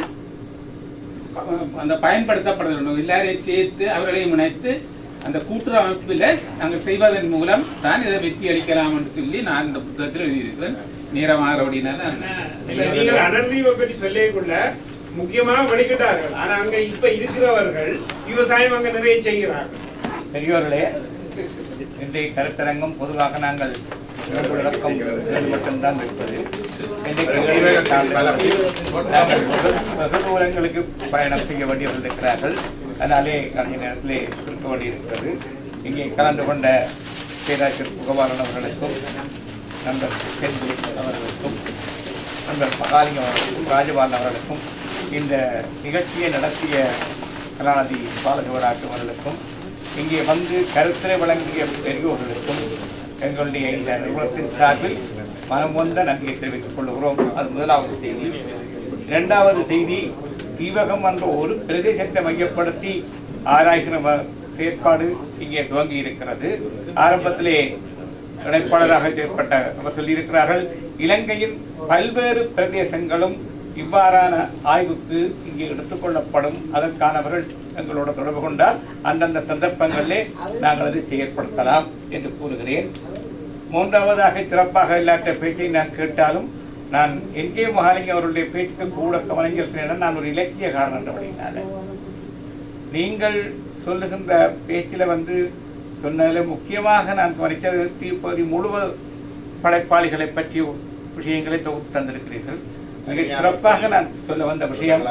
அஹ், அந்த பயன்படுத்தப்பட வேண்டும் எல்லாரையும் சேர்த்து அவர்களையும் இணைத்து அந்த கூட்டுறவு அமைப்பில் நாங்கள் செய்வதன் மூலம் தான் இதை வெற்றி அளிக்கலாம் என்று சொல்லி நான் இந்த புத்தகத்தில் எழுதியிருக்கிறேன் நேரமாக அப்படின்னா இல்ல, நீங்கள் அனந்தீவை பற்றி சொல்லிக்குள்ள முக்கியமாக வெளிக்கிட்டார்கள் ஆனா அங்க இப்ப இருக்கிறவர்கள் விவசாயம் அங்க நிறைய செய்கிறார்கள் பெரியோர்களே இன்றைய கருத்தரங்கம் பொதுவாக நாங்கள் விளக்கம் இது மட்டும்தான் இருப்பது இன்றைக்கு ஏழு தாண்டி நாங்கள் வெகு தூரங்களுக்கு பயணம் செய்ய வேண்டியவர்கள் இருக்கிறார்கள் அதனாலே கடைசி நேரத்திலே சுருக்க வேண்டியிருக்கிறது இங்கே கலந்து கொண்ட பேராசிரியர் புகவாரன் அவர்களுக்கும் நண்பர் செந்தில் அவர்களுக்கும் நண்பர் மகாலிங்கம் அவர்களுக்கும் ராஜபாலன் அவர்களுக்கும் இந்த நிகழ்ச்சியை நடத்திய கலாநிதி பாலசிவராஜ் அவர்களுக்கும் இங்கே வந்து கருத்துரை வழங்கிய பெரியோர்களுக்கும் எங்களுடைய இந்த நிறுவனத்தின் சார்பில் மனம் வந்த நன்றியை தெரிவித்துக் கொள்கிறோம் அது முதலாவது செய்தி இரண்டாவது செய்தி தீவகம் என்ற ஒரு பிரதேசத்தை மையப்படுத்தி ஆராய்கிற வ- செயற்பாடு இங்கே துவங்கி இருக்கிறது ஆரம்பத்திலே இணைப்பாளராக செயற்பட்ட அவர் சொல்லியிருக்கிறார்கள் இலங்கையின் பல்வேறு பிரதேசங்களும் இவ்வாறான ஆய்வுக்கு இங்கே எடுத்துக்கொள்ளப்படும் அதற்கானவர்கள் எங்களோட தொடர்பு கொண்டால் அந்தந்த சந்தர்ப்பங்களிலே நாங்கள் அதை செயற்படுத்தலாம் என்று கூறுகிறேன் மூன்றாவதாக சிறப்பாக இல்லாத பேச்சை நான் கேட்டாலும் நான் என் கே மகாலிங்கம் அவருடைய பேச்சுக்கு கூட கவனிக்கிறேன் நான் ஒரு இலக்கியக்காரன் என்றபடினால நீங்கள் சொல்லுகின்ற பேச்சில் வந்து சொன்னதில் முக்கியமாக நான் கவனித்தது தீப்பகுதி முழுவதும் படைப்பாளிகளை பற்றிய விஷயங்களை தொகுத்து தந்திருக்கிறீர்கள் மிக சிறப்பாக நான் சொல்ல வந்த விஷயம்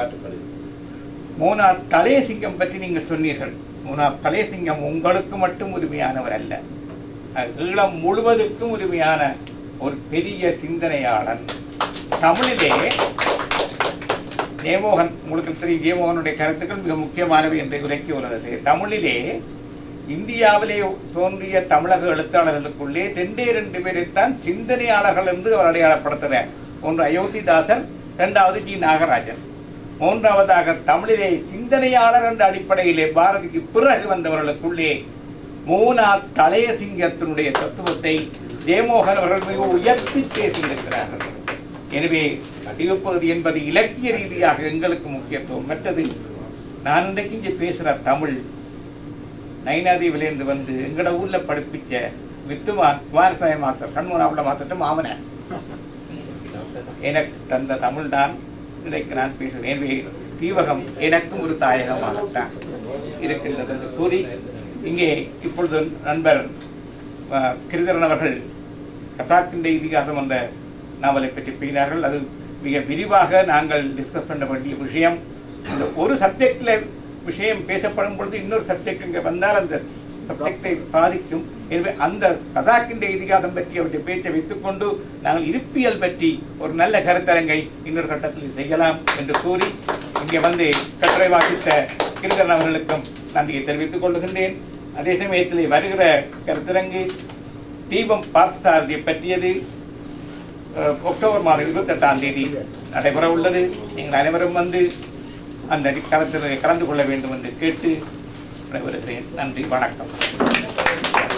மூனார் தலையசிங்கம் பற்றி நீங்கள் சொன்னீர்கள் மூனார் தலையசிங்கம் உங்களுக்கு மட்டும் உரிமையானவர் அல்ல அஹ் ஈழம் முழுவதற்கும் உரிமையான ஒரு பெரிய சிந்தனையாளன் தமிழிலே ஜெயமோகன் உங்களுக்கு தெரியும் ஜெயமோகனுடைய கருத்துக்கள் மிக முக்கியமானவை என்று உரைக்கி உள்ளது தமிழிலே இந்தியாவிலே தோன்றிய தமிழக எழுத்தாளர்களுக்குள்ளே ரெண்டே ரெண்டு பேரைத்தான் சிந்தனையாளர்கள் என்று அவர் அடையாளப்படுத்துகிறார் ஒன்று அயோத்திதாசன் இரண்டாவது ஜி நாகராஜன் மூன்றாவதாக தமிழிலே சிந்தனையாளர் என்ற அடிப்படையிலே பாரதிக்கு பிறகு வந்தவர்களுக்குள்ளே மூனா தலையசிங்கத்தினுடைய தத்துவத்தை ஜெயமோகன் அவர்கள் மிக உயர்த்தி பேசியிருக்கிறார்கள் எனவே அடிவப்பகுதி என்பது இலக்கிய ரீதியாக எங்களுக்கு முக்கியத்துவம் மற்றது நான் இன்றைக்கு இங்கே பேசுகிற தமிழ் நைனாதீவிலேருந்து வந்து எங்கட ஊர்ல படிப்பிச்ச வித்துமான் குமாரசாமி மாத்தர் கண்மூனாவில் மாத்திட்டு மாமன எனக்கு தந்த தமிழ் தான் இன்றைக்கு நான் பேசுகிறேன் எனவே தீவகம் எனக்கும் ஒரு தாயகமாகத்தான் இருக்கின்றது என்று கூறி இங்கே இப்பொழுது நண்பர் அஹ், கிரிதரன் அவர்கள் கசாக்கின்ற இதிகாசம் என்ற நாவலை பற்றி பேசினார்கள் அது மிக விரிவாக நாங்கள் டிஸ்கஸ் பண்ண வேண்டிய விஷயம் இந்த ஒரு சப்ஜெக்ட்ல விஷயம் பேசப்படும் பொழுது இன்னொரு சப்ஜெக்ட் இங்கே வந்தால் அந்த சப்ஜெக்டை பாதிக்கும் எனவே அந்த கதாக்கின்ற இதிகாசம் பற்றி அவருடைய பேச்சை வைத்துக்கொண்டு நாங்கள் இருப்பியல் பற்றி ஒரு நல்ல கருத்தரங்கை இன்னொரு கட்டத்தில் செய்யலாம் என்று கூறி இங்கே வந்து கட்டுரை வாசித்த கிருதன் அவர்களுக்கும் நன்றியை தெரிவித்துக் கொள்கின்றேன் அதே சமயத்தில் வருகிற கருத்தரங்கு தீபம் பார்த்தசாரதியை பற்றியது அஹ், அக்டோபர் மாதம் இருபத்தெட்டாம் தேதி நடைபெற உள்ளது நீங்கள் அனைவரும் வந்து அந்த கருத்தில் கலந்து கொள்ள வேண்டும் என்று கேட்டு விடைபெறுகிறேன் நன்றி வணக்கம்